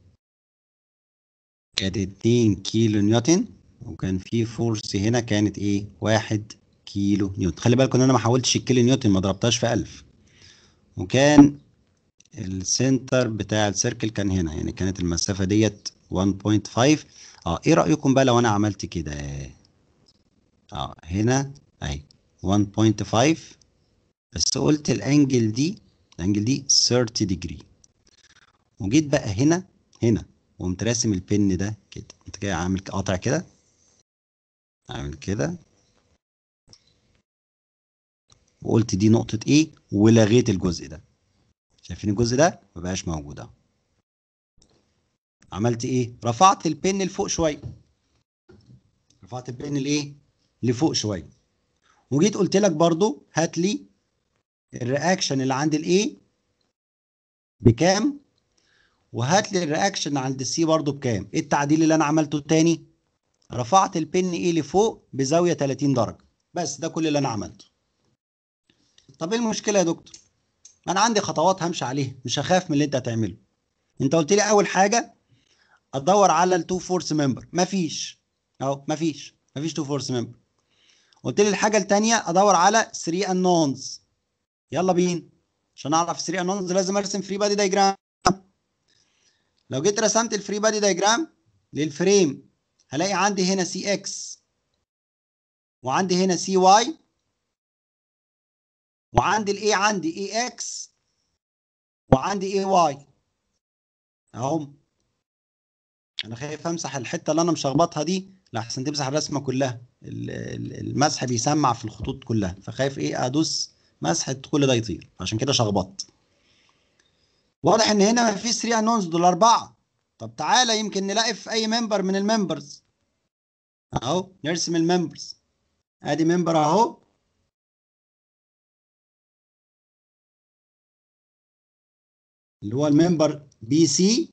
كانت 2 كيلو نيوتن وكان في فورس هنا كانت ايه واحد كيلو نيوتن خلي بالكم ان انا ما حاولتش الكيلو نيوتن ما ضربتهاش في 1000 وكان السنتر بتاع السيركل كان هنا يعني كانت المسافة ديت 1.5 اه ايه رأيكم بقى لو انا عملت كده اه هنا اهي 1.5 بس قلت الانجل دي الانجل دي 30 ديجري وجيت بقى هنا هنا وقمت راسم البن ده كده قمت جاي عامل قاطع كده عامل كده وقلت دي نقطة ايه ولغيت الجزء ده شايفين الجزء ده مبقاش موجود اهو عملت ايه رفعت البن لفوق شوية رفعت البن لايه لفوق شوية وجيت قلت لك برضو هات لي الرياكشن اللي عند الايه بكام وهات لي الرياكشن عند السي برضو بكام ايه التعديل اللي انا عملته تاني رفعت البن ايه لفوق بزاوية 30 درجة بس ده كل اللي انا عملته طب ايه المشكلة يا دكتور انا عندي خطوات همشي عليها مش هخاف من اللي انت هتعمله انت قلت لي اول حاجة ادور على التو فورس ممبر مفيش اهو مفيش مفيش تو فورس ممبر قلت لي الحاجة التانية ادور على 3 انونز يلا بينا عشان اعرف 3 انونز لازم ارسم فري بادي دايجرام لو جيت رسمت الفري بادي دايجرام للفريم هلاقي عندي هنا سي اكس وعندي هنا سي واي وعندي الاي عندي اي اكس وعندي اي واي اهم انا خايف امسح الحته اللي انا مشخبطها دي لحسن تمسح الرسمه كلها ال- ال- المسح بيسمع في الخطوط كلها فخايف ايه ادوس مسح كل ده يطير عشان كده شخبطت واضح ان هنا مفيش 3 انونز دول اربعه طب تعالى يمكن نلاقي في اي ممبر من الممبرز اهو نرسم الممبرز ادي ممبر اهو اللي هو الممبر بي سي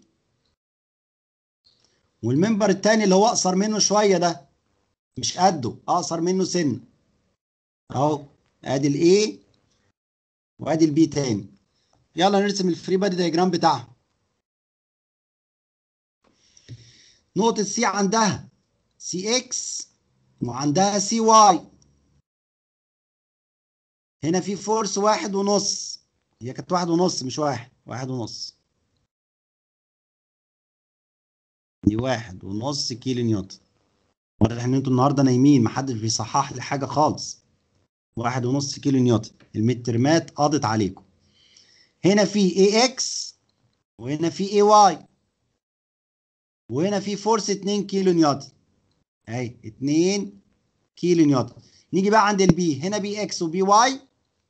والممبر التاني اللي هو اقصر منه شويه ده مش قده اقصر منه سن اهو ادي الاي وادي البي تاني يلا نرسم الفري بادي دايجرام بتاعها نقطة سي عندها سي اكس وعندها سي واي هنا في فورس واحد ونص هي كانت واحد ونص مش واحد واحد ونص دي واحد ونص كيلو نيوتن واضح ان انتوا النهارده نايمين محدش بيصحح لي حاجه خالص واحد ونص كيلو نيوتن المترمات قضت عليكم هنا في اي اكس وهنا في اي واي وهنا في فورس 2 كيلو نيوتن اهي 2 كيلو نيوتن نيجي بقى عند البي هنا بي اكس وبي واي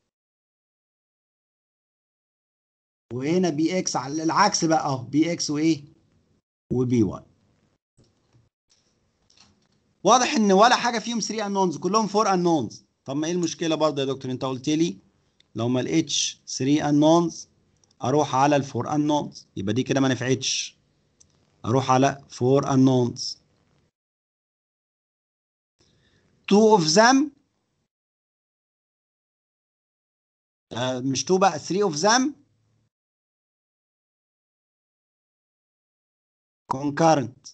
وهنا بي اكس على العكس بقى اهو بي اكس وايه وبي واي واضح ان ولا حاجه فيهم 3 انونز كلهم 4 انونز طب ما ايه المشكله برضه يا دكتور انت قلت لي لو ما لقيتش 3 انونز اروح على الفور انونز يبقى دي كده ما نفعتش اروح على 4 انونز 2 of them آه مش 2 بقى 3 of them concurrent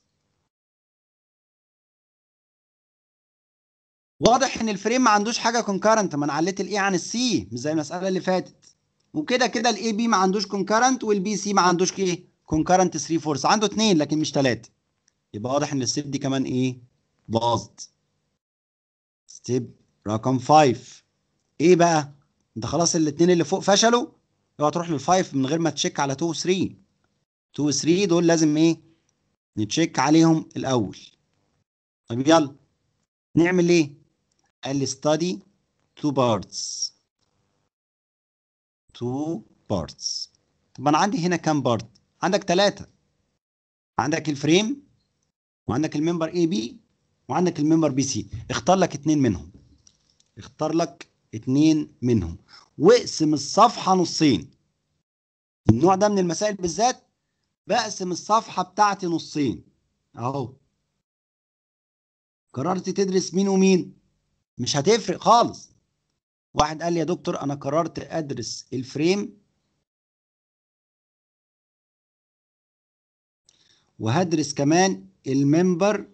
واضح ان الفريم ما عندوش حاجه كونكرنت ما انا عليت الاي عن السي مش زي المساله اللي فاتت وكده كده الاي بي ما عندوش كونكرنت والبي سي ما عندوش ايه كونكرنت 3 فورس عنده اثنين لكن مش ثلاثه يبقى واضح ان الستيب دي كمان ايه باظت ستيب رقم 5 ايه بقى انت خلاص الاثنين اللي فوق فشلوا اوعى تروح للفايف من غير ما تشيك على 2 و 3 2 و 3 دول لازم ايه نتشيك عليهم الاول طب يلا نعمل ايه قال لي study two parts two parts طب انا عندي هنا كام بارت عندك ثلاثة عندك الفريم وعندك الممبر اي بي وعندك الممبر بي سي اختار لك اتنين منهم اختار لك اتنين منهم واقسم الصفحة نصين النوع ده من المسائل بالذات بقسم الصفحة بتاعتي نصين اهو قررت تدرس مين ومين مش هتفرق خالص واحد قال لي يا دكتور انا قررت ادرس الفريم وهدرس كمان الممبر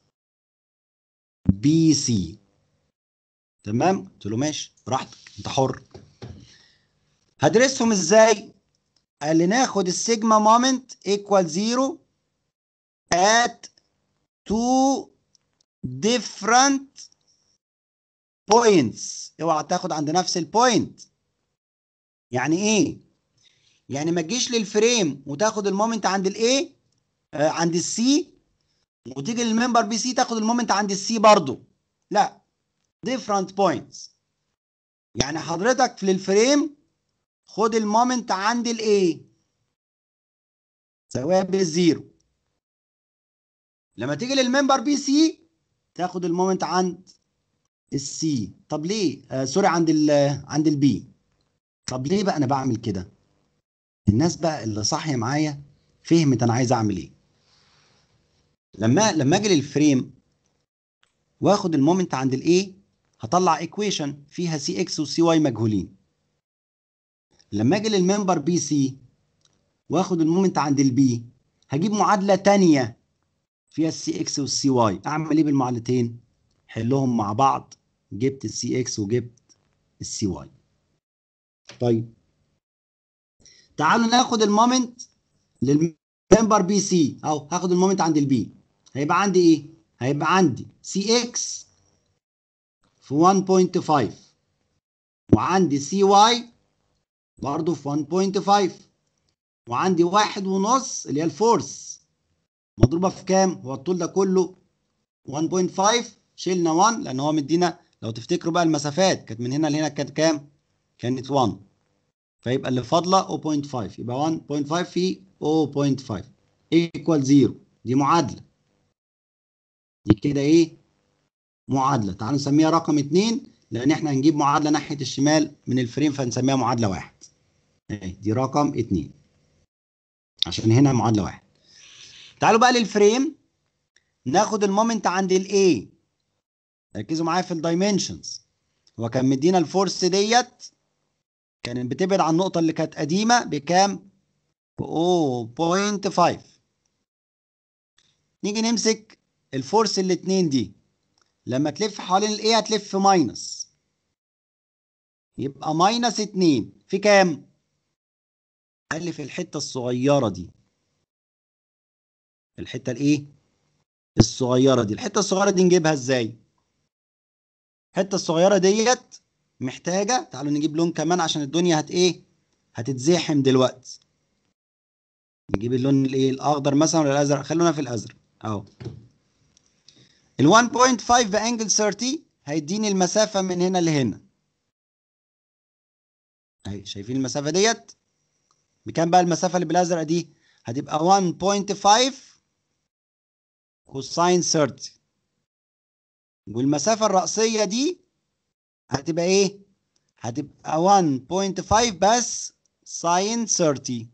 بي سي تمام قلت له ماشي براحتك انت حر هدرسهم ازاي قال لي ناخد السيجما مومنت ايكوال زيرو at two different points اوعى تاخد عند نفس البوينت يعني ايه يعني ما تجيش للفريم وتاخد المومنت عند الاي آه عند السي وتيجي للممبر بي سي تاخد المومنت عند السي برضو لا different points يعني حضرتك في الفريم خد المومنت عند الاي سواء بالزيرو لما تيجي للممبر بي سي تاخد المومنت عند السي طب ليه آه سوري عند ال عند البي طب ليه بقى انا بعمل كده الناس بقى اللي صاحيه معايا فهمت انا عايز اعمل ايه لما لما اجي للفريم واخد المومنت عند الاي هطلع ايكويشن فيها سي اكس وسي واي مجهولين لما اجي للممبر بي سي واخد المومنت عند البي هجيب معادله تانية فيها السي اكس والسي واي اعمل ايه بالمعادلتين حلهم مع بعض جبت السي اكس وجبت السي واي طيب تعالوا ناخد المومنت للممبر بي سي اهو هاخد المومنت عند البي هيبقى عندي ايه هيبقى عندي سي اكس في 1.5 وعندي سي واي برضه في 1.5 وعندي واحد ونص اللي هي الفورس مضروبه في كام هو الطول ده كله 1.5 شلنا 1 لان هو مدينا لو تفتكروا بقى المسافات كانت من هنا لهنا كانت كام كانت 1 فيبقى اللي فاضله 0.5 يبقى 1.5 في 0.5 ايكوال 0 دي معادله دي كده ايه معادله تعالوا نسميها رقم 2 لان احنا هنجيب معادله ناحيه الشمال من الفريم فنسميها معادله 1 اهي دي رقم 2 عشان هنا معادله 1 تعالوا بقى للفريم ناخد المومنت عند الاي ركزوا معايا في الدايمنشنز هو كان مدينا الفورس ديت كانت بتبعد عن النقطه اللي كانت قديمه بكام ب 0.5 نيجي نمسك الفورس الاتنين دي لما تلف حوالين الايه هتلف ماينس يبقى ماينس 2 في كام قال لي في الحته الصغيره دي الحته الايه الصغيره دي الحته الصغيره دي نجيبها ازاي الحته الصغيره ديت محتاجه تعالوا نجيب لون كمان عشان الدنيا هت ايه هتتزحم دلوقتي نجيب اللون الايه الاخضر مثلا ولا الازرق خلونا في الازرق اهو ال 1.5 بانجل 30 هيديني المسافه من هنا لهنا اهي شايفين المسافه ديت بكام بقى المسافه اللي بالازرق دي هتبقى 1.5 كوساين 30 والمسافه الرأسيه دي هتبقى ايه هتبقى 1.5 بس ساين 30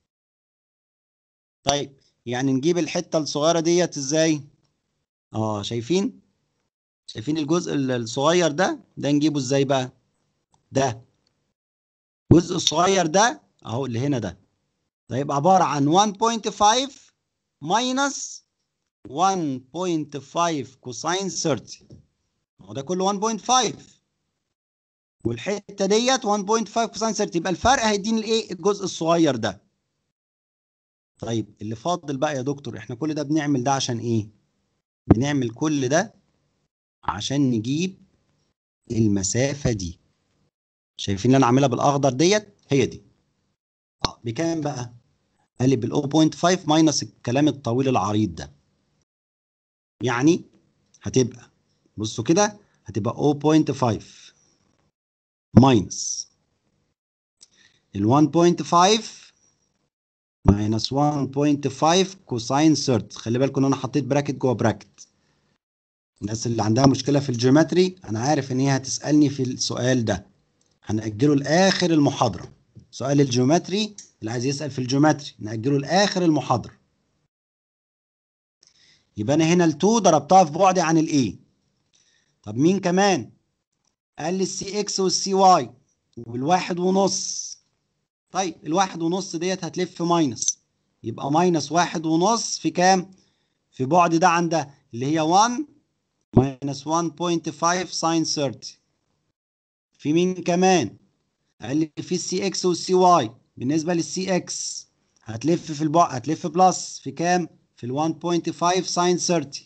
طيب يعني نجيب الحته الصغيره ديت ازاي اه شايفين شايفين الجزء الصغير ده ده نجيبه ازاي بقى ده الجزء الصغير ده اهو اللي هنا ده ده يبقى عباره عن 1.5 ماينس 1.5 كوساين 30 هو ده كله 1.5 والحته ديت 1.5 كوساين 30 يبقى الفرق هيديني الايه الجزء الصغير ده طيب اللي فاضل بقى يا دكتور احنا كل ده بنعمل ده عشان ايه بنعمل كل ده عشان نجيب المسافه دي شايفين اللي انا عاملها بالاخضر ديت هي دي اه بكام بقى قال لي بال 0.5 ماينس الكلام الطويل العريض ده يعني هتبقى بصوا كده هتبقى 0.5 ماينس ال 1.5 ماينس 1.5 كوساين 30 خلي بالكم ان انا حطيت براكت جوه براكت الناس اللي عندها مشكله في الجيومتري انا عارف ان هي هتسالني في السؤال ده هنأجله لاخر المحاضره سؤال الجيومتري اللي عايز يسال في الجيومتري نأجله لاخر المحاضره يبقى انا هنا ال2 ضربتها في بعدي عن الاي طب مين كمان قال لي السي اكس والسي واي والواحد ونص طيب الواحد ونص ديت هتلف ماينس يبقى ماينس واحد ونص في كام في بعد ده عن ده اللي هي 1 ماينس 1.5 ساين 30 في مين كمان قال لي في السي اكس والسي واي بالنسبه للسي اكس هتلف في البعد هتلف بلس في كام في ال 1.5 ساين 30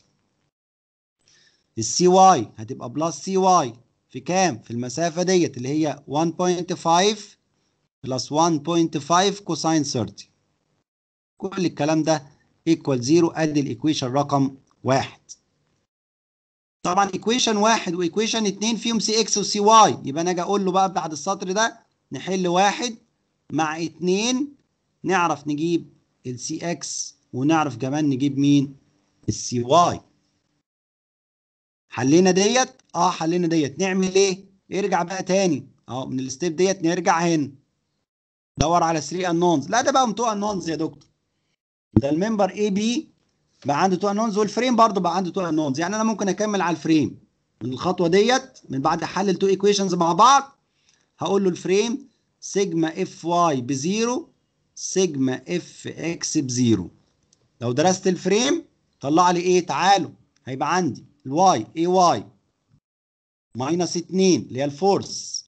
السي واي هتبقى بلس سي واي في كام في المسافه ديت اللي هي 1.5 بلس 1.5 كوساين 30 كل الكلام ده ايكوال 0 ادي الايكويشن رقم واحد طبعا ايكويشن واحد وايكويشن اتنين فيهم سي اكس وسي واي يبقى انا اجي اقول له بقى بعد السطر ده نحل واحد مع اتنين نعرف نجيب السي اكس ونعرف كمان نجيب مين السي واي حلينا ديت اه حلينا ديت نعمل ايه ارجع بقى تاني اه من الستيب ديت نرجع هنا دور على 3 انونز لا ده بقى 2 انونز يا دكتور ده الممبر اي بي بقى عنده 2 انونز والفريم برضه بقى عنده 2 انونز يعني انا ممكن اكمل على الفريم من الخطوه ديت من بعد حل التو ايكويشنز مع بعض هقول له الفريم سيجما اف واي بزيرو سيجما اف اكس بزيرو لو درست الفريم طلع لي ايه تعالوا هيبقى عندي الواي اي واي ماينس 2 اللي هي الفورس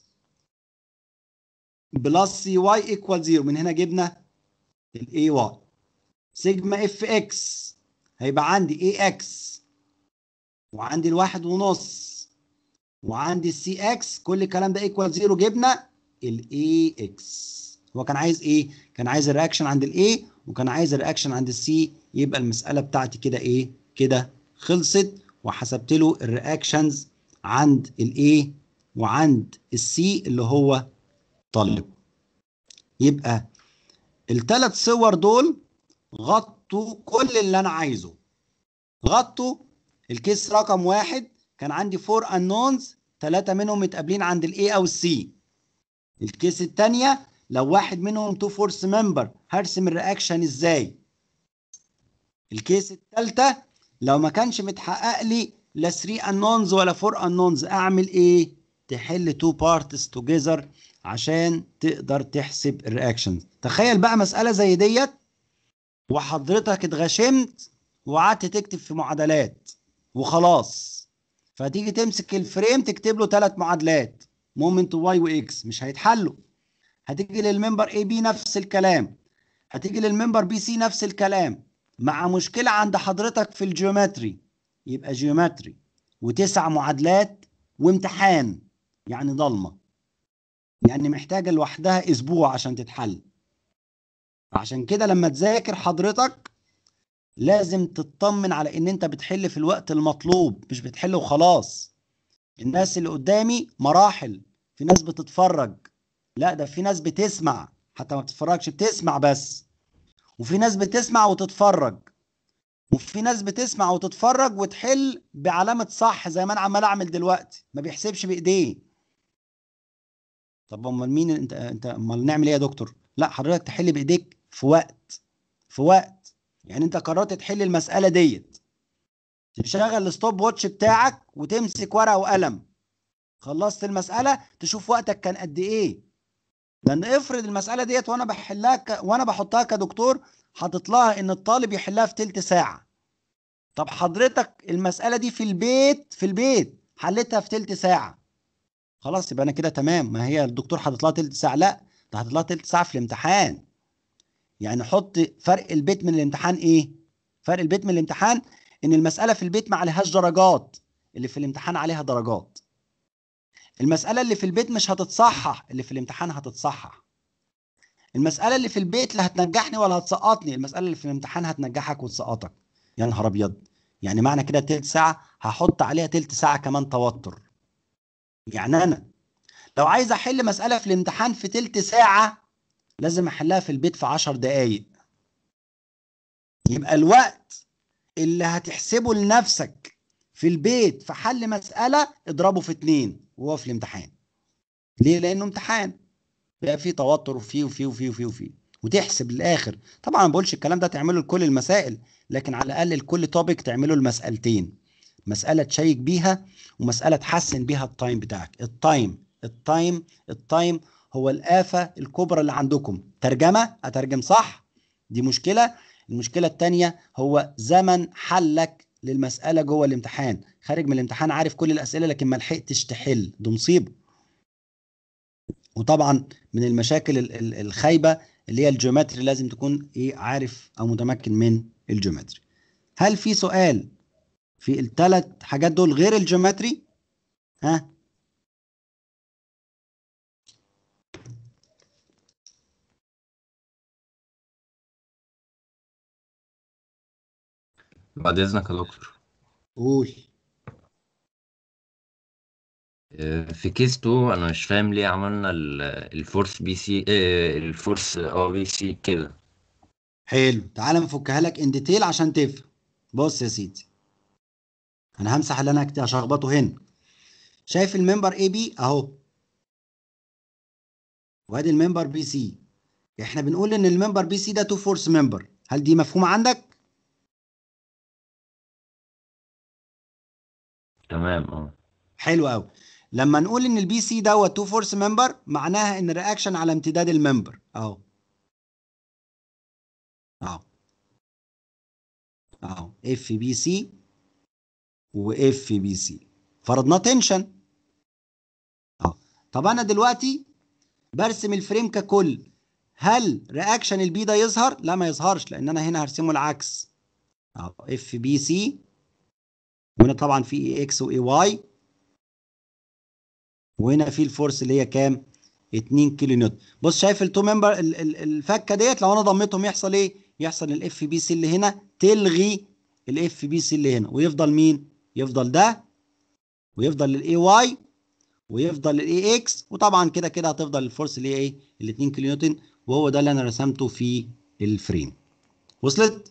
بلس سي واي ايكوال 0 من هنا جبنا الاي واي سيجما اف اكس هيبقى عندي اي اكس وعندي الواحد ونص وعندي السي اكس كل الكلام ده ايكوال 0 جبنا الاي اكس هو كان عايز ايه كان عايز الرياكشن عند الاي وكان عايز الرياكشن عند السي يبقى المساله بتاعتي كده ايه كده خلصت وحسبت له الرياكشنز عند الاي وعند السي اللي هو طالب يبقى الثلاث صور دول غطوا كل اللي انا عايزه غطوا الكيس رقم واحد كان عندي فور انونز ثلاثة منهم متقابلين عند الاي او السي الكيس الثانية لو واحد منهم تو فورس ممبر هرسم الرياكشن ازاي الكيس الثالثة لو ما كانش متحقق لي لا 3 انونز ولا 4 انونز اعمل ايه تحل تو بارتس توجذر عشان تقدر تحسب الرياكشن تخيل بقى مسألة زي ديت وحضرتك اتغشمت وقعدت تكتب في معادلات وخلاص فتيجي تمسك الفريم تكتب له ثلاث معادلات مومنت واي واكس مش هيتحلوا هتيجي للممبر اي بي نفس الكلام هتيجي للممبر بي سي نفس الكلام مع مشكلة عند حضرتك في الجيومتري يبقى جيومتري وتسع معادلات وامتحان يعني ضلمة يعني محتاجة لوحدها أسبوع عشان تتحل عشان كده لما تذاكر حضرتك لازم تطمن على ان انت بتحل في الوقت المطلوب مش بتحل وخلاص الناس اللي قدامي مراحل في ناس بتتفرج لا ده في ناس بتسمع حتى ما بتتفرجش بتسمع بس وفي ناس بتسمع وتتفرج وفي ناس بتسمع وتتفرج وتحل بعلامة صح زي ما انا عمال اعمل دلوقتي ما بيحسبش بايديه طب امال مين انت انت امال نعمل ايه يا دكتور لا حضرتك تحل بايديك في وقت في وقت يعني انت قررت تحل المسألة ديت تشغل الستوب واتش بتاعك وتمسك ورقة وقلم خلصت المسألة تشوف وقتك كان قد ايه لان افرض المسألة ديت وانا بحلها ك... وانا بحطها كدكتور حاطط لها ان الطالب يحلها في تلت ساعة طب حضرتك المسألة دي في البيت في البيت حلتها في تلت ساعة خلاص يبقى انا كده تمام ما هي الدكتور حاطط لها تلت ساعة لا ده حاطط لها تلت ساعة في الامتحان يعني حط فرق البيت من الامتحان ايه فرق البيت من الامتحان ان المسألة في البيت ما عليهاش درجات اللي في الامتحان عليها درجات المسألة اللي في البيت مش هتتصحح اللي في الامتحان هتتصحح المسألة اللي في البيت لا هتنجحني ولا هتسقطني المسألة اللي في الامتحان هتنجحك وتسقطك يا نهار ابيض يعني معنى كده تلت ساعة هحط عليها تلت ساعة كمان توتر يعني انا لو عايز احل مسألة في الامتحان في تلت ساعة لازم احلها في البيت في عشر دقايق يبقى الوقت اللي هتحسبه لنفسك في البيت في حل مسألة اضربه في اتنين وهو في الامتحان ليه؟ لأنه امتحان بقى فيه توتر وفيه وفيه وفيه وفيه وفيه وتحسب للآخر طبعا ما بقولش الكلام ده تعمله لكل المسائل لكن على الأقل لكل توبيك تعمله المسألتين مسألة تشيك بيها ومسألة تحسن بيها التايم بتاعك التايم التايم التايم هو الآفة الكبرى اللي عندكم ترجمة أترجم صح دي مشكلة المشكلة التانية هو زمن حلك للمسألة جوه الامتحان خارج من الامتحان عارف كل الأسئلة لكن ما لحقتش تحل دي مصيبة وطبعا من المشاكل ال- ال- الخايبة اللي هي الجيومتري لازم تكون ايه عارف او متمكن من الجيومتري هل في سؤال في الثلاث حاجات دول غير الجيومتري ها بعد إذنك يا دكتور قول آه، في كيس 2 أنا مش فاهم ليه عملنا ال- الفورس بي سي آه، الفورس اه بي سي كده حلو تعال نفكها لك ان ديتيل عشان تفهم بص يا سيدي انا همسح اللي انا كنت هشخبطه هنا شايف الممبر اي بي اهو وادي الممبر بي سي احنا بنقول ان الممبر بي سي ده تو فورس ممبر هل دي مفهومه عندك تمام اه حلو قوي لما نقول ان البي سي دوت تو فورس ممبر معناها ان الرياكشن على امتداد الممبر اهو اهو اهو اف بي سي واف بي سي فرضنا تنشن اهو طب انا دلوقتي برسم الفريم ككل هل رياكشن البي ده يظهر لا ما يظهرش لان انا هنا هرسمه العكس اهو اف بي سي وهنا طبعا في اي اكس واي واي وهنا في الفورس اللي هي كام 2 كيلو نيوتن بص شايف التو ممبر ال- ال- الفكه ديت لو انا ضميتهم يحصل ايه يحصل الاف بي سي اللي هنا تلغي الاف بي سي اللي هنا ويفضل مين يفضل ده ويفضل الاي واي ويفضل الاي اكس وطبعا كده كده هتفضل الفورس اللي هي ايه ال 2 كيلو نيوتن وهو ده اللي انا رسمته في الفريم وصلت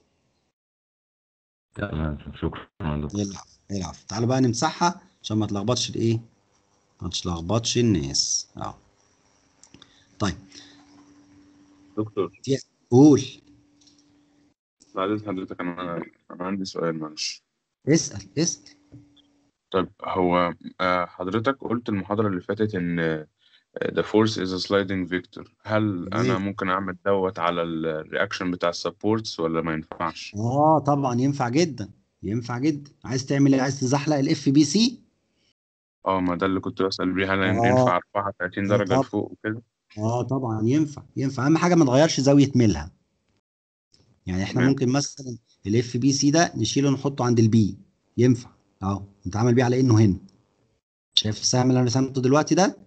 تمام شكرا يا دكتور العب العب تعالوا بقى نمسحها عشان ما تلخبطش الايه ما تلخبطش الناس اه طيب دكتور قول بعد حضرتك انا انا عندي سؤال معلش اسال اسال طيب هو آه، حضرتك قلت المحاضرة اللي فاتت ان آه، the force is a sliding vector هل انا جميل. ممكن اعمل دوت على الرياكشن بتاع السبورتس ولا ما ينفعش اه طبعا ينفع جدا ينفع جدا عايز تعمل ايه عايز تزحلق الاف بي سي اه ما ده اللي كنت بسأل بيه هل آه. ينفع ارفعها 30 آه، درجة طبعا. لفوق وكده اه طبعا ينفع ينفع اهم حاجه ما تغيرش زاويه ميلها يعني احنا تمام. ممكن مثلا الاف بي سي ده نشيله نحطه عند البي ينفع اهو نتعامل بيه على انه هنا شايف السهم اللي انا رسمته دلوقتي ده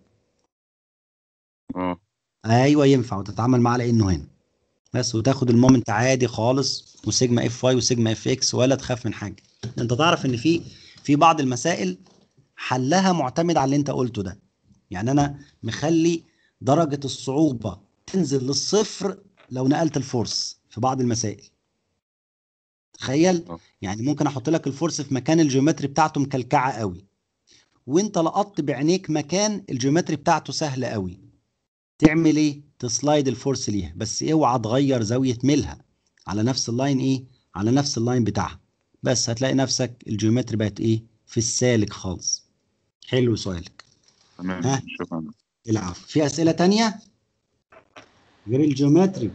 اه ايوه ينفع وتتعامل معاه على انه هنا بس وتاخد المومنت عادي خالص وسيجما اف واي وسيجما اف اكس ولا تخاف من حاجه انت تعرف ان في في بعض المسائل حلها معتمد على اللي انت قلته ده يعني انا مخلي درجه الصعوبه تنزل للصفر لو نقلت الفورس في بعض المسائل تخيل آه. يعني ممكن احط لك الفورس في مكان الجيومتري بتاعته مكلكعه قوي وانت لقطت بعينيك مكان الجيومتري بتاعته سهله قوي تعمل ايه تسلايد الفورس ليها بس اوعى تغير زاويه ميلها على نفس اللاين ايه على نفس اللاين بتاعها بس هتلاقي نفسك الجيومتري بقت ايه في السالك خالص حلو سؤالك تمام ها. شكرا العفو في اسئله تانية غير الجيومتري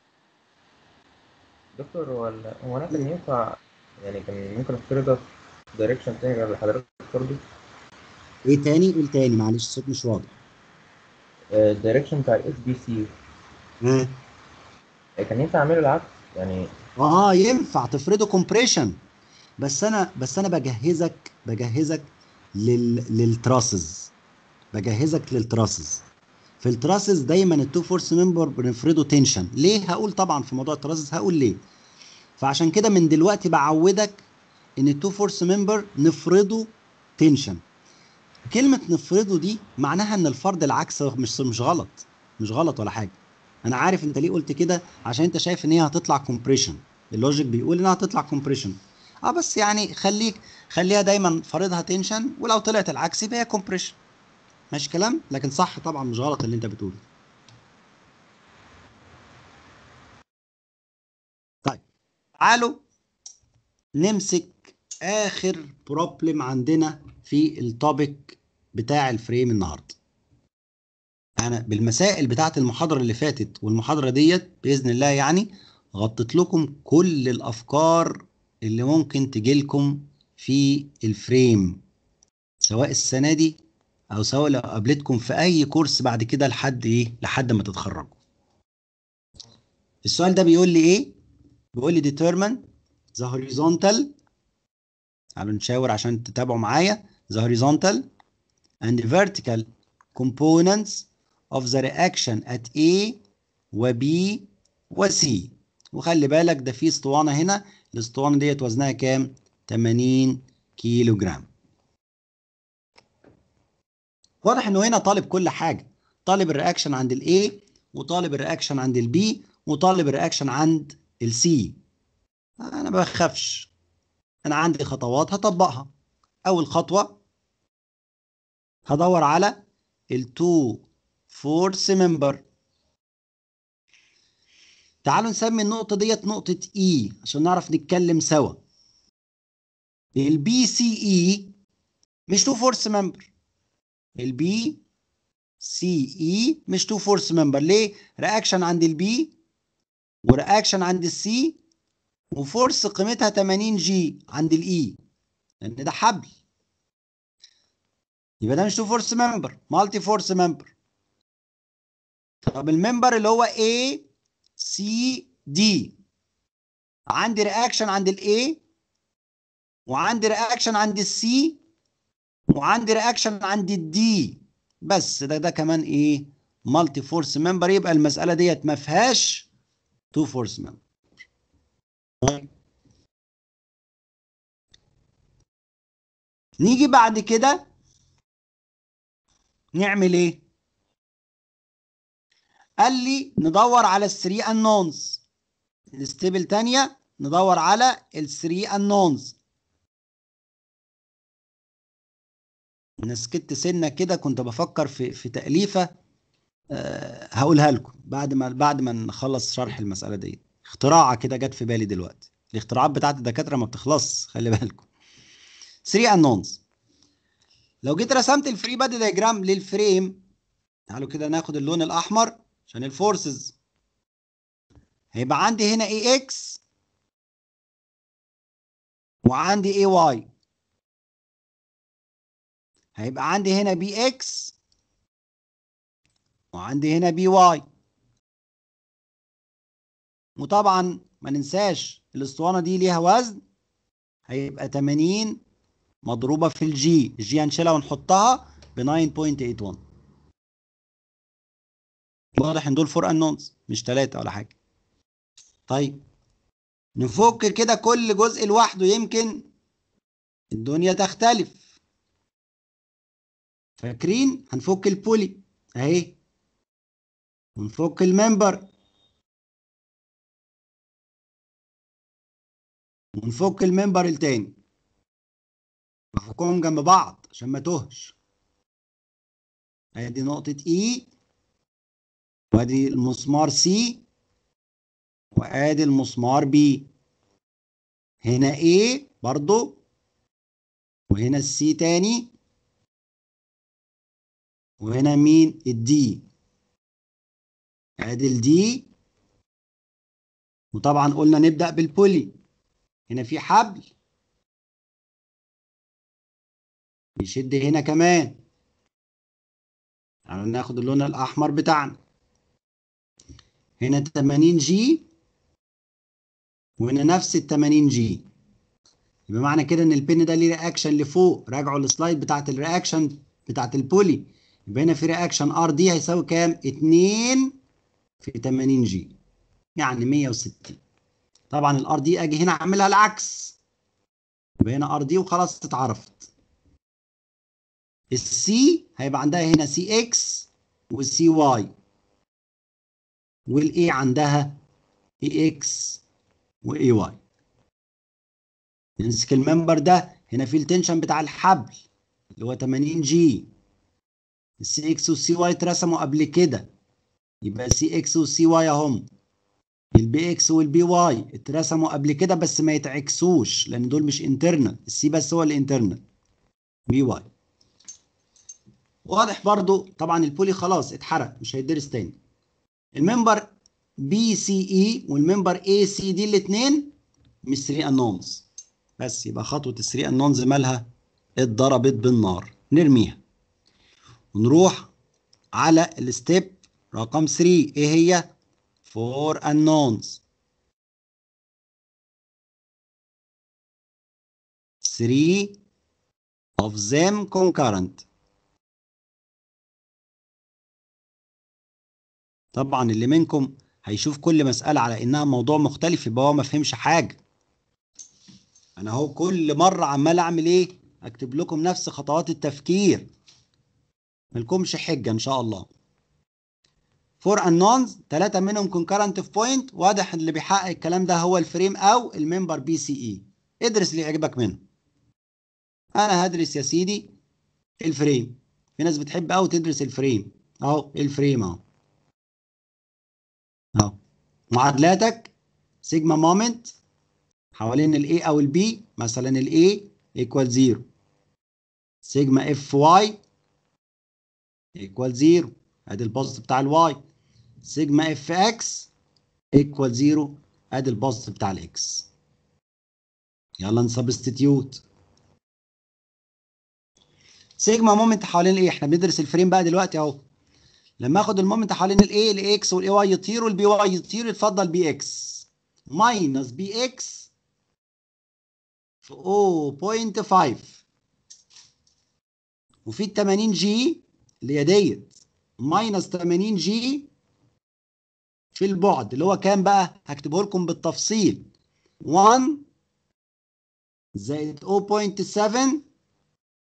دكتور هو ال- هو انا كان ينفع يعني كان ممكن افترضها في دايركشن تاني غير اللي حضرتك برضه ايه تاني قول تاني معلش الصوت مش واضح الدايركشن بتاع الاس بي سي ها كان ينفع اعمله العكس يعني اه ينفع تفرضه كومبريشن بس انا بس انا بجهزك بجهزك لل للتراسز بجهزك للتراسز في التراسز دايما التو فورس ممبر بنفرضه تنشن ليه هقول طبعا في موضوع التراسز هقول ليه فعشان كده من دلوقتي بعودك ان التو فورس ممبر نفرضه تنشن كلمة نفرضه دي معناها ان الفرض العكس مش مش غلط مش غلط ولا حاجة انا عارف انت ليه قلت كده عشان انت شايف ان هي هتطلع كومبريشن اللوجيك بيقول انها هتطلع كومبريشن اه بس يعني خليك خليها دايما فرضها تنشن ولو طلعت العكس يبقى هي كومبريشن ماشي كلام لكن صح طبعا مش غلط اللي انت بتقوله طيب تعالوا نمسك اخر بروبلم عندنا في التوبيك بتاع الفريم النهارده انا بالمسائل بتاعت المحاضره اللي فاتت والمحاضره ديت باذن الله يعني غطيت لكم كل الافكار اللي ممكن تجي لكم في الفريم سواء السنه دي او سواء لو قابلتكم في اي كورس بعد كده لحد ايه لحد ما تتخرجوا السؤال ده بيقول لي ايه بيقول لي determine the horizontal تعالوا نشاور عشان تتابعوا معايا the horizontal and vertical components of the reaction at A و B و C وخلي بالك ده في اسطوانة هنا الاسطوانة ديت وزنها كام 80 كيلو جرام واضح انه هنا طالب كل حاجة طالب الرياكشن عند ال A وطالب الرياكشن عند ال B وطالب الرياكشن عند ال C انا ما بخافش انا عندي خطوات هطبقها اول خطوة هدور على التو فورس ممبر تعالوا نسمي النقطة ديت نقطة E عشان نعرف نتكلم سوا البي سي اي مش تو فورس ممبر البي سي اي مش تو فورس ممبر ليه؟ رياكشن عند البي ورياكشن عند السي وفورس قيمتها 80 جي عند الاي لان ده حبل يبقى ده مش تو فورس ممبر مالتي فورس ممبر طب الممبر اللي هو A C D عندي رياكشن عند ال A وعندي رياكشن عند ال C وعندي رياكشن عند ال D بس ده ده كمان ايه مالتي فورس ممبر يبقى المسألة ديت ما فيهاش تو فورس ممبر نيجي بعد كده نعمل ايه قال لي ندور على الثري انونز الستيبل تانية ندور على الثري انونز انا سكت سنه كده كنت بفكر في في تأليفة أه هقولها لكم بعد ما بعد ما نخلص شرح المسألة دي اختراعة كده جت في بالي دلوقتي الاختراعات بتاعت الدكاترة ما بتخلص خلي بالكم 3 انونز لو جيت رسمت الفري بادي دايجرام للفريم تعالوا كده ناخد اللون الاحمر عشان الفورسز هيبقى عندي هنا اي اكس وعندي اي واي هيبقى عندي هنا بي اكس وعندي هنا بي واي وطبعا ما ننساش الاسطوانه دي ليها وزن هيبقى 80 مضروبه في الجي الجي هنشيلها ونحطها ب 9.81 واضح ان دول فور انونز مش ثلاثه ولا حاجه طيب نفك كده كل جزء لوحده يمكن الدنيا تختلف فاكرين هنفك البولي اهي ونفك الممبر ونفك الممبر التاني نفكهم جنب بعض عشان ما تهش ادي نقطة اي وادي المسمار سي وادي المسمار بي هنا ايه برضو وهنا السي تاني وهنا مين الدي ادي الدي وطبعا قلنا نبدأ بالبولي هنا في حبل بيشد هنا كمان تعالوا ناخد اللون الاحمر بتاعنا هنا 80 جي وهنا نفس ال 80 جي يبقى معنى كده ان البن ده ليه رياكشن لفوق راجعوا السلايد بتاعت الرياكشن بتاعت البولي يبقى هنا في رياكشن ار دي هيساوي كام 2 في 80 جي يعني 160 طبعا الار دي اجي هنا اعملها العكس يبقى هنا ار دي وخلاص اتعرفت السي هيبقى عندها هنا سي اكس والسي واي والاي عندها اي اكس واي واي نمسك الممبر ده هنا في التنشن بتاع الحبل اللي هو 80 جي السي اكس والسي واي اترسموا قبل كده يبقى السي اكس والسي واي اهم البي اكس والبي واي اترسموا قبل كده بس ما يتعكسوش لان دول مش انترنال السي بس هو الانترنال بي واي واضح برضو طبعا البولي خلاص اتحرق مش هيدرس تاني الممبر بي سي اي والممبر اي سي دي الاثنين مش 3 انونز بس يبقى خطوه ال 3 انونز مالها اتضربت بالنار نرميها ونروح على الستيب رقم 3 ايه هي four unknowns three of them concurrent طبعا اللي منكم هيشوف كل مسألة على إنها موضوع مختلف يبقى هو ما فهمش حاجة أنا هو كل مرة عمال أعمل إيه؟ أكتب لكم نفس خطوات التفكير ملكمش حجة إن شاء الله فور unknowns ثلاثة منهم concurrent في بوينت واضح اللي بيحقق الكلام ده هو الفريم أو الممبر بي سي إي ادرس اللي يعجبك منه أنا هدرس يا سيدي الفريم في ناس بتحب أوي تدرس الفريم أهو الفريم أهو اهو معادلاتك سيجما مومنت حوالين الاي او البي مثلا الاي ايكوال زيرو سيجما اف واي ايكوال زيرو ادي البوزيتيف بتاع الواي سيجما اف اكس ايكوال زيرو ادي البوزيتيف بتاع الاكس يلا نسبستيتيوت سيجما مومنت حوالين الايه احنا بندرس الفريم بقى دلوقتي اهو لما اخد المومنت حوالين الاي الاي اكس والاي واي يطيروا البي واي يطير يتفضل بي اكس ماينس بي اكس في 0.5 وفي ال 80 جي اللي هي ديت ماينس 80 جي في البعد اللي هو كام بقى هكتبه لكم بالتفصيل 1 زائد 0.7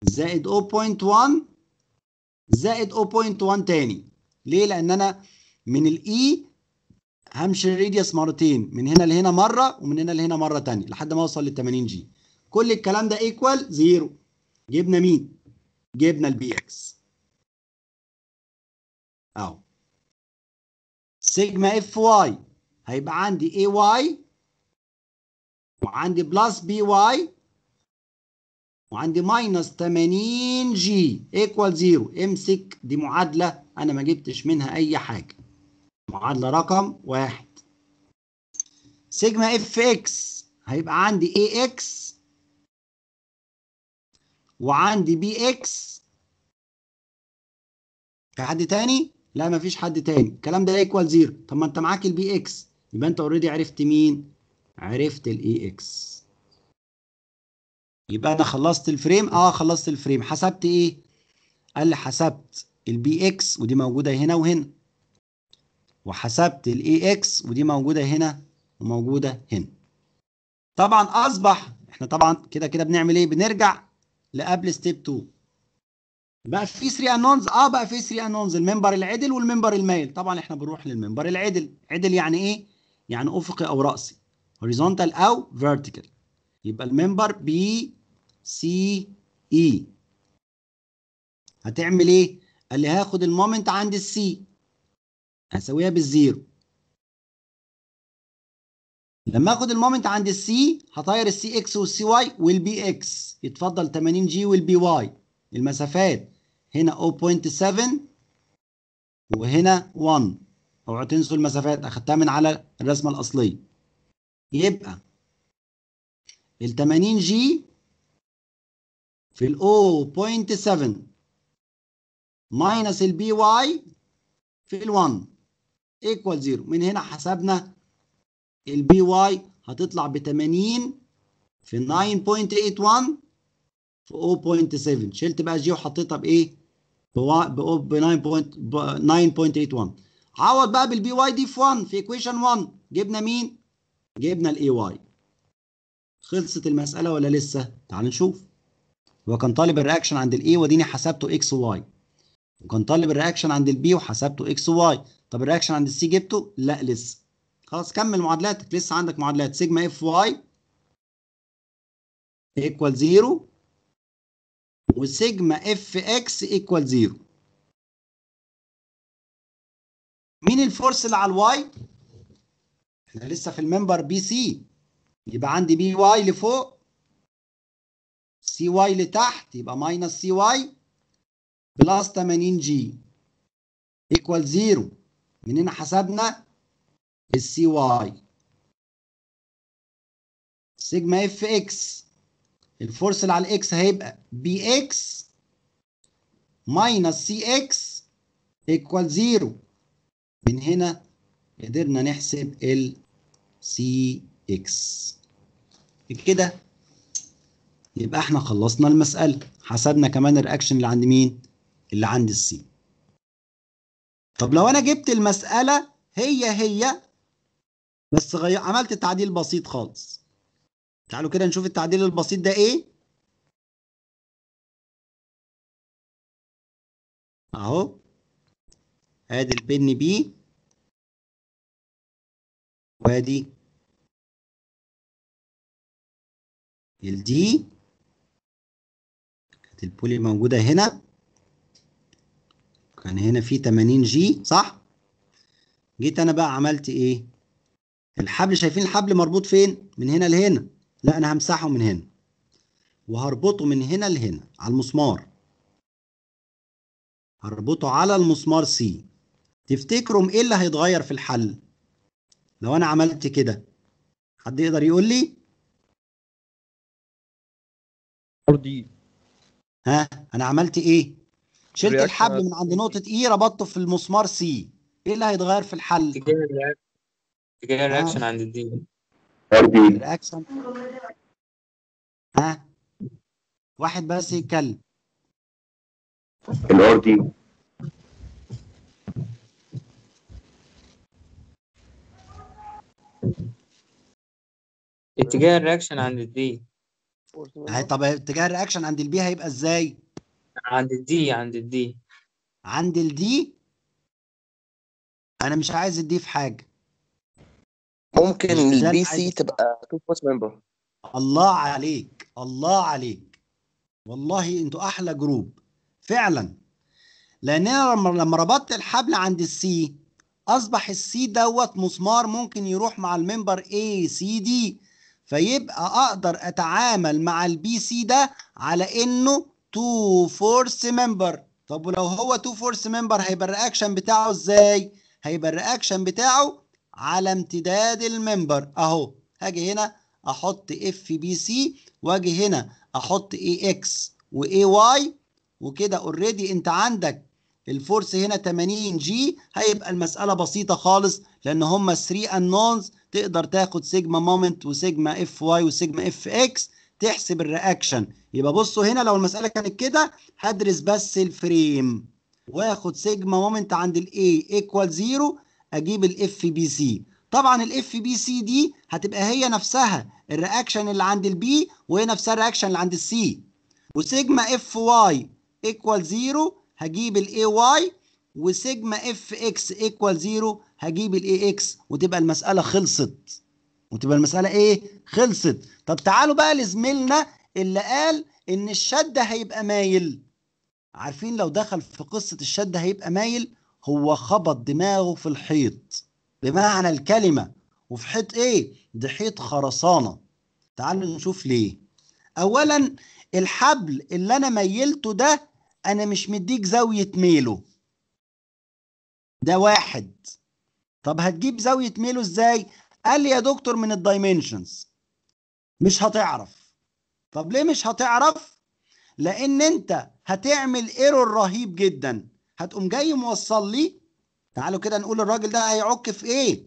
زائد 0.1 زائد 0.1 تاني ليه لان انا من الاي همشي الراديوس مرتين من هنا لهنا مره ومن هنا لهنا مره تانية لحد ما اوصل لل 80 جي كل الكلام ده ايكوال زيرو جبنا مين جبنا البي اكس اهو سيجما اف واي هيبقى عندي اي واي وعندي بلس بي واي وعندي ماينس 80 جي ايكوال زيرو امسك دي معادله انا ما جبتش منها اي حاجه معادله رقم واحد سيجما اف اكس هيبقى عندي اي اكس وعندي بي اكس في حد تاني؟ لا مفيش حد تاني الكلام ده ايكوال زيرو طب ما انت معاك البي اكس يبقى انت اوريدي عرفت مين؟ عرفت الاي اكس يبقى انا خلصت الفريم اه خلصت الفريم حسبت ايه؟ قال لي حسبت البي اكس ودي موجوده هنا وهنا وحسبت الاي اكس ودي موجوده هنا وموجوده هنا طبعا اصبح احنا طبعا كده كده بنعمل ايه بنرجع لقبل ستيب 2 بقى في 3 انونز اه بقى في 3 انونز الممبر العدل والممبر المايل طبعا احنا بنروح للممبر العدل عدل يعني ايه يعني افقي او راسي هوريزونتال او فيرتيكال يبقى الممبر بي سي اي هتعمل ايه قال لي هاخد المومنت عند السي هسويها بالزيرو لما اخد المومنت عند السي هطير السي اكس والسي واي والبي اكس يتفضل 80 جي والبي واي المسافات هنا 0.7 وهنا 1 اوعوا تنسوا المسافات اخدتها من على الرسمه الاصليه يبقى ال 80 جي في ال 0.7 ماينس البي واي في ال 1 ايكوال 0 من هنا حسبنا البي واي هتطلع ب 80 في 9.81 في 0.7 شلت بقى جي وحطيتها بايه؟ ب 9.81 عوض بقى بالبي واي دي في 1 في ايكويشن 1 جبنا مين؟ جبنا الاي واي خلصت المسألة ولا لسه؟ تعال نشوف هو كان طالب الرياكشن عند الاي وديني حسبته اكس وواي وكان طالب الرياكشن عند البي وحسبته اكس وواي طب الرياكشن عند السي جبته؟ لا لسه خلاص كمل معادلاتك لسه عندك معادلات سيجما اف واي ايكوال 0 وسيجما اف اكس ايكوال 0 مين الفورس اللي على الواي؟ احنا لسه في الممبر بي سي يبقى عندي بي واي لفوق سي واي لتحت يبقى ماينس سي واي بلس 80 جي ايكوال 0 من هنا حسبنا السي واي سيجما اف اكس الفورس اللي على الاكس هيبقى بي اكس ماينس سي اكس ايكوال 0 من هنا قدرنا نحسب ال سي اكس كده يبقى احنا خلصنا المسألة حسبنا كمان الرياكشن اللي عند مين اللي عند السي طب لو انا جبت المسألة هي هي بس غير عملت تعديل بسيط خالص تعالوا كده نشوف التعديل البسيط ده ايه اهو ادي البن بي وادي الدي كانت البولي موجودة هنا كان هنا في 80 جي صح جيت انا بقى عملت ايه الحبل شايفين الحبل مربوط فين من هنا لهنا لا انا همسحه من هنا وهربطه من هنا لهنا على المسمار هربطه على المسمار سي تفتكروا ايه اللي هيتغير في الحل لو انا عملت كده حد يقدر يقول لي دي ها انا عملت ايه شلت Reaction الحبل من عند نقطة اي ربطته في المسمار سي ايه اللي هيتغير في الحل اتجاه الرياك- اتجاه الرياكشن عند الدي الرياكشن ها واحد بس يتكلم الار دي اتجاه الرياكشن عند الدي اهي طب اتجاه الرياكشن عند البي هيبقى ازاي عند الدي عند الدي عند الدي انا مش عايز الدي في حاجه ممكن مش ده اللي البي عايز سي تبقى تو فورس ممبر الله عليك الله عليك والله انتوا احلى جروب فعلا لان انا لما لما ربطت الحبل عند السي اصبح السي دوت مسمار ممكن يروح مع الممبر اي سي دي فيبقى اقدر اتعامل مع البي سي ده على انه تو فورس ممبر طب ولو هو تو فورس ممبر هيبقى الرياكشن بتاعه ازاي هيبقى الرياكشن بتاعه على امتداد الممبر اهو هاجي هنا احط اف بي سي واجي هنا احط اي اكس واي واي وكده اوريدي انت عندك الفورس هنا 80 جي هيبقى المساله بسيطه خالص لان هم 3 انونز تقدر تاخد سيجما مومنت وسيجما اف واي وسيجما اف اكس تحسب الرياكشن يبقى بصوا هنا لو المساله كانت كده هدرس بس الفريم واخد سيجما مومنت عند الاي ايكوال زيرو اجيب الاف بي سي طبعا الاف بي سي دي هتبقى هي نفسها الرياكشن اللي عند البي وهي نفسها الرياكشن اللي عند السي وسيجما اف واي ايكوال زيرو هجيب الاي واي وسيجما اف اكس ايكوال زيرو هجيب الاي اكس وتبقى المساله خلصت وتبقى المساله ايه خلصت طب تعالوا بقى لزميلنا اللي قال ان الشد هيبقى مايل عارفين لو دخل في قصه الشد هيبقى مايل هو خبط دماغه في الحيط بمعنى الكلمه وفي حيط ايه ده حيط خرسانه تعالوا نشوف ليه اولا الحبل اللي انا ميلته ده انا مش مديك زاويه ميله ده واحد طب هتجيب زاويه ميله ازاي قال لي يا دكتور من الدايمنشنز مش هتعرف طب ليه مش هتعرف لان انت هتعمل ايرور رهيب جدا هتقوم جاي موصل لي تعالوا كده نقول الراجل ده هيعك في ايه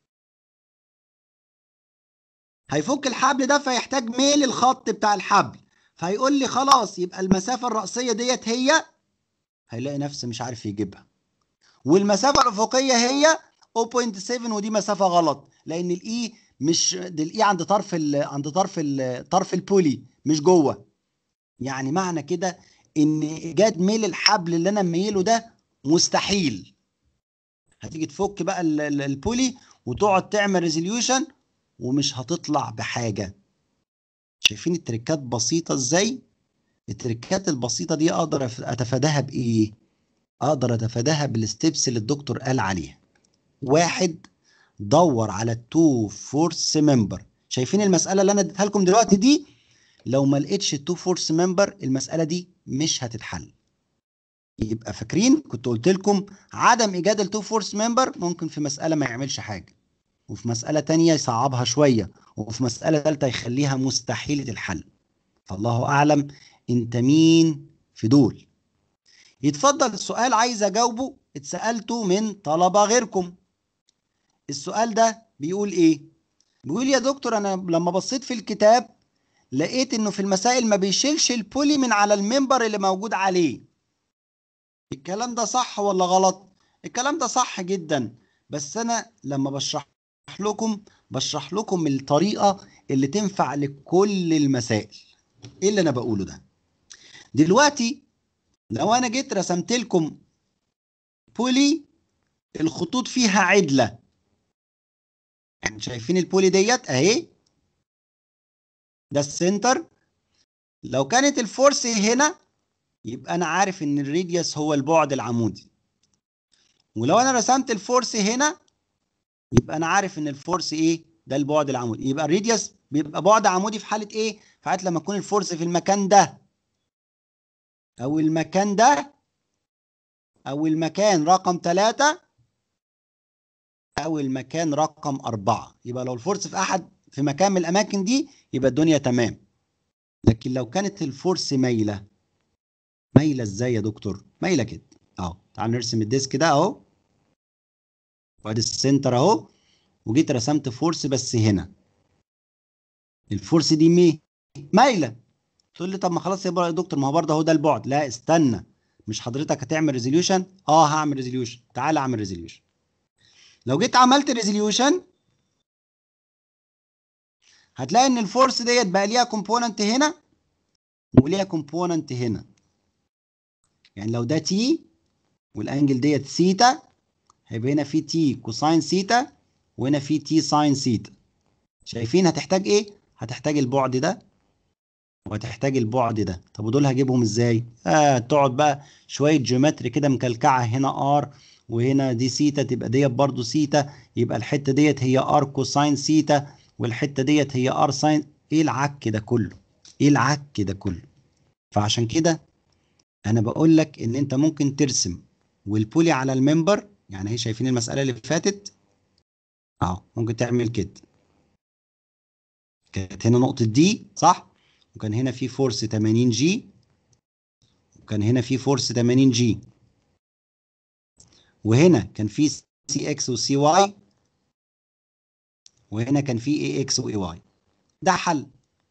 هيفك الحبل ده فيحتاج ميل الخط بتاع الحبل فهيقول لي خلاص يبقى المسافة الرأسية ديت هي هيلاقي نفسه مش عارف يجيبها والمسافة الأفقية هي 0.7 ودي مسافة غلط لأن الإي مش ده الإي عند طرف ال عند طرف ال طرف البولي مش جوه يعني معنى كده إن إيجاد ميل الحبل اللي أنا مميله ده مستحيل هتيجي تفك بقى ال- ال- البولي وتقعد تعمل ريزوليوشن ومش هتطلع بحاجة شايفين التريكات بسيطة ازاي التريكات البسيطة دي اقدر أف- اتفاداها بايه اقدر اتفاداها بالستبس اللي الدكتور قال عليها واحد دور على التو فورس ممبر شايفين المسألة اللي انا اديتها لكم دلوقتي دي لو ما لقيتش التو فورس ممبر المسألة دي مش هتتحل يبقى فاكرين كنت قلت لكم عدم ايجاد التو فورس ممبر ممكن في مسألة ما يعملش حاجة وفي مسألة تانية يصعبها شوية وفي مسألة ثالثة يخليها مستحيلة الحل فالله أعلم أنت مين في دول يتفضل السؤال عايز أجاوبه اتسألته من طلبة غيركم السؤال ده بيقول إيه بيقول يا دكتور أنا لما بصيت في الكتاب لقيت إنه في المسائل ما بيشيلش البولي من على المنبر اللي موجود عليه الكلام ده صح ولا غلط الكلام ده صح جدا بس أنا لما بشرح لكم بشرح لكم الطريقة اللي تنفع لكل المسائل ايه اللي انا بقوله ده دلوقتي لو انا جيت رسمت لكم بولي الخطوط فيها عدلة يعني شايفين البولي ديت اهي ده السنتر لو كانت الفورس هنا يبقى انا عارف ان الراديوس هو البعد العمودي ولو انا رسمت الفورس هنا يبقى انا عارف ان الفورس ايه ده البعد العمودي يبقى الراديوس بيبقى بعد عمودي في حاله ايه في حاله لما يكون الفورس في المكان ده او المكان ده او المكان رقم ثلاثة او المكان رقم أربعة يبقى لو الفورس في احد في مكان من الاماكن دي يبقى الدنيا تمام لكن لو كانت الفورس مايله مايله ازاي يا دكتور مايله كده اهو تعال نرسم الديسك ده اهو وادي السنتر اهو وجيت رسمت فورس بس هنا الفورس دي مي مايله تقول لي طب ما خلاص يا دكتور ما هو برضه اهو ده البعد لا استنى مش حضرتك هتعمل ريزوليوشن اه هعمل ريزوليوشن تعال اعمل ريزوليوشن لو جيت عملت ريزوليوشن هتلاقي ان الفورس ديت بقى ليها كومبوننت هنا وليها كومبوننت هنا يعني لو ده تي والانجل ديت سيتا هيبقى هنا في تي كوساين سيتا وهنا في تي ساين سيتا شايفين هتحتاج ايه هتحتاج البعد ده وهتحتاج البعد ده طب ودول هجيبهم ازاي آه تقعد بقى شويه جيومتري كده مكلكعه هنا ار وهنا دي سيتا تبقى ديت برضو سيتا يبقى الحته ديت هي ار كوساين سيتا والحته ديت هي ار ساين ايه العك ده كله ايه العك ده كله فعشان كده انا بقول لك ان انت ممكن ترسم والبولي على الممبر يعني هي شايفين المساله اللي فاتت اهو ممكن تعمل كده كانت هنا نقطه دي صح وكان هنا في فورس 80 جي وكان هنا في فورس 80 جي وهنا كان في سي اكس وسي واي وهنا كان في اي اكس واي واي ده حل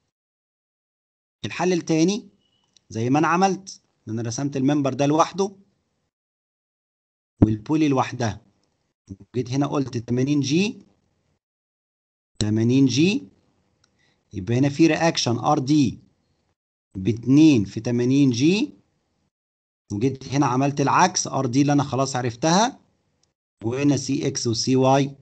الحل التاني زي ما انا عملت ان انا رسمت الممبر ده لوحده والبولي لوحدها جيت هنا قلت 80 جي 80 جي يبقى هنا في رياكشن ار دي ب 2 في 80 جي وجيت هنا عملت العكس ار دي اللي انا خلاص عرفتها وهنا سي اكس وسي واي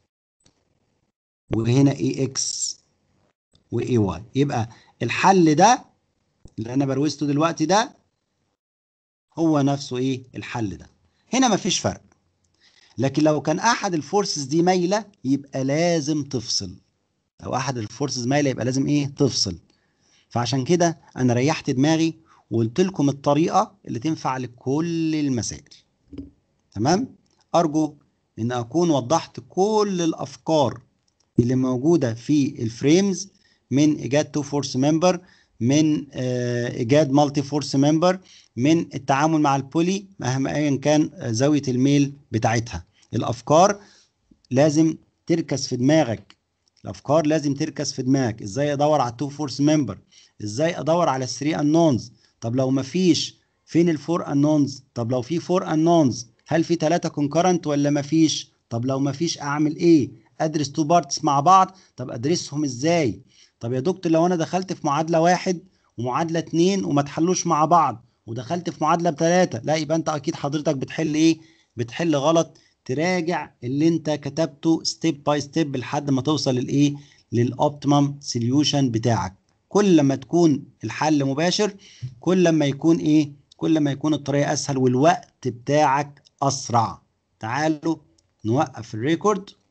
وهنا اي اكس واي واي يبقى الحل ده اللي انا بروزته دلوقتي ده هو نفسه ايه الحل ده هنا مفيش فرق لكن لو كان احد الفورسز دي مايله يبقى لازم تفصل لو احد الفورسز مايله يبقى لازم ايه تفصل فعشان كده انا ريحت دماغي وقلت لكم الطريقه اللي تنفع لكل المسائل تمام ارجو ان اكون وضحت كل الافكار اللي موجوده في الفريمز من ايجاد تو فورس ممبر من آه، ايجاد مالتي فورس ممبر من التعامل مع البولي مهما ايا كان آه، زاويه الميل بتاعتها الافكار لازم تركز في دماغك الافكار لازم تركز في دماغك ازاي ادور على التو فورس ممبر ازاي ادور على الثري انونز طب لو مفيش فين الفور انونز طب لو في فور انونز هل في ثلاثة كونكرنت ولا مفيش طب لو مفيش اعمل ايه ادرس تو بارتس مع بعض طب ادرسهم ازاي طب يا دكتور لو انا دخلت في معادلة واحد ومعادلة اتنين وما تحلوش مع بعض ودخلت في معادلة بثلاثة لا يبقى انت اكيد حضرتك بتحل ايه بتحل غلط تراجع اللي انت كتبته ستيب باي ستيب لحد ما توصل للايه للاوبتيمم سوليوشن بتاعك كل ما تكون الحل مباشر كل ما يكون ايه كل ما يكون الطريقه اسهل والوقت بتاعك اسرع تعالوا نوقف الريكورد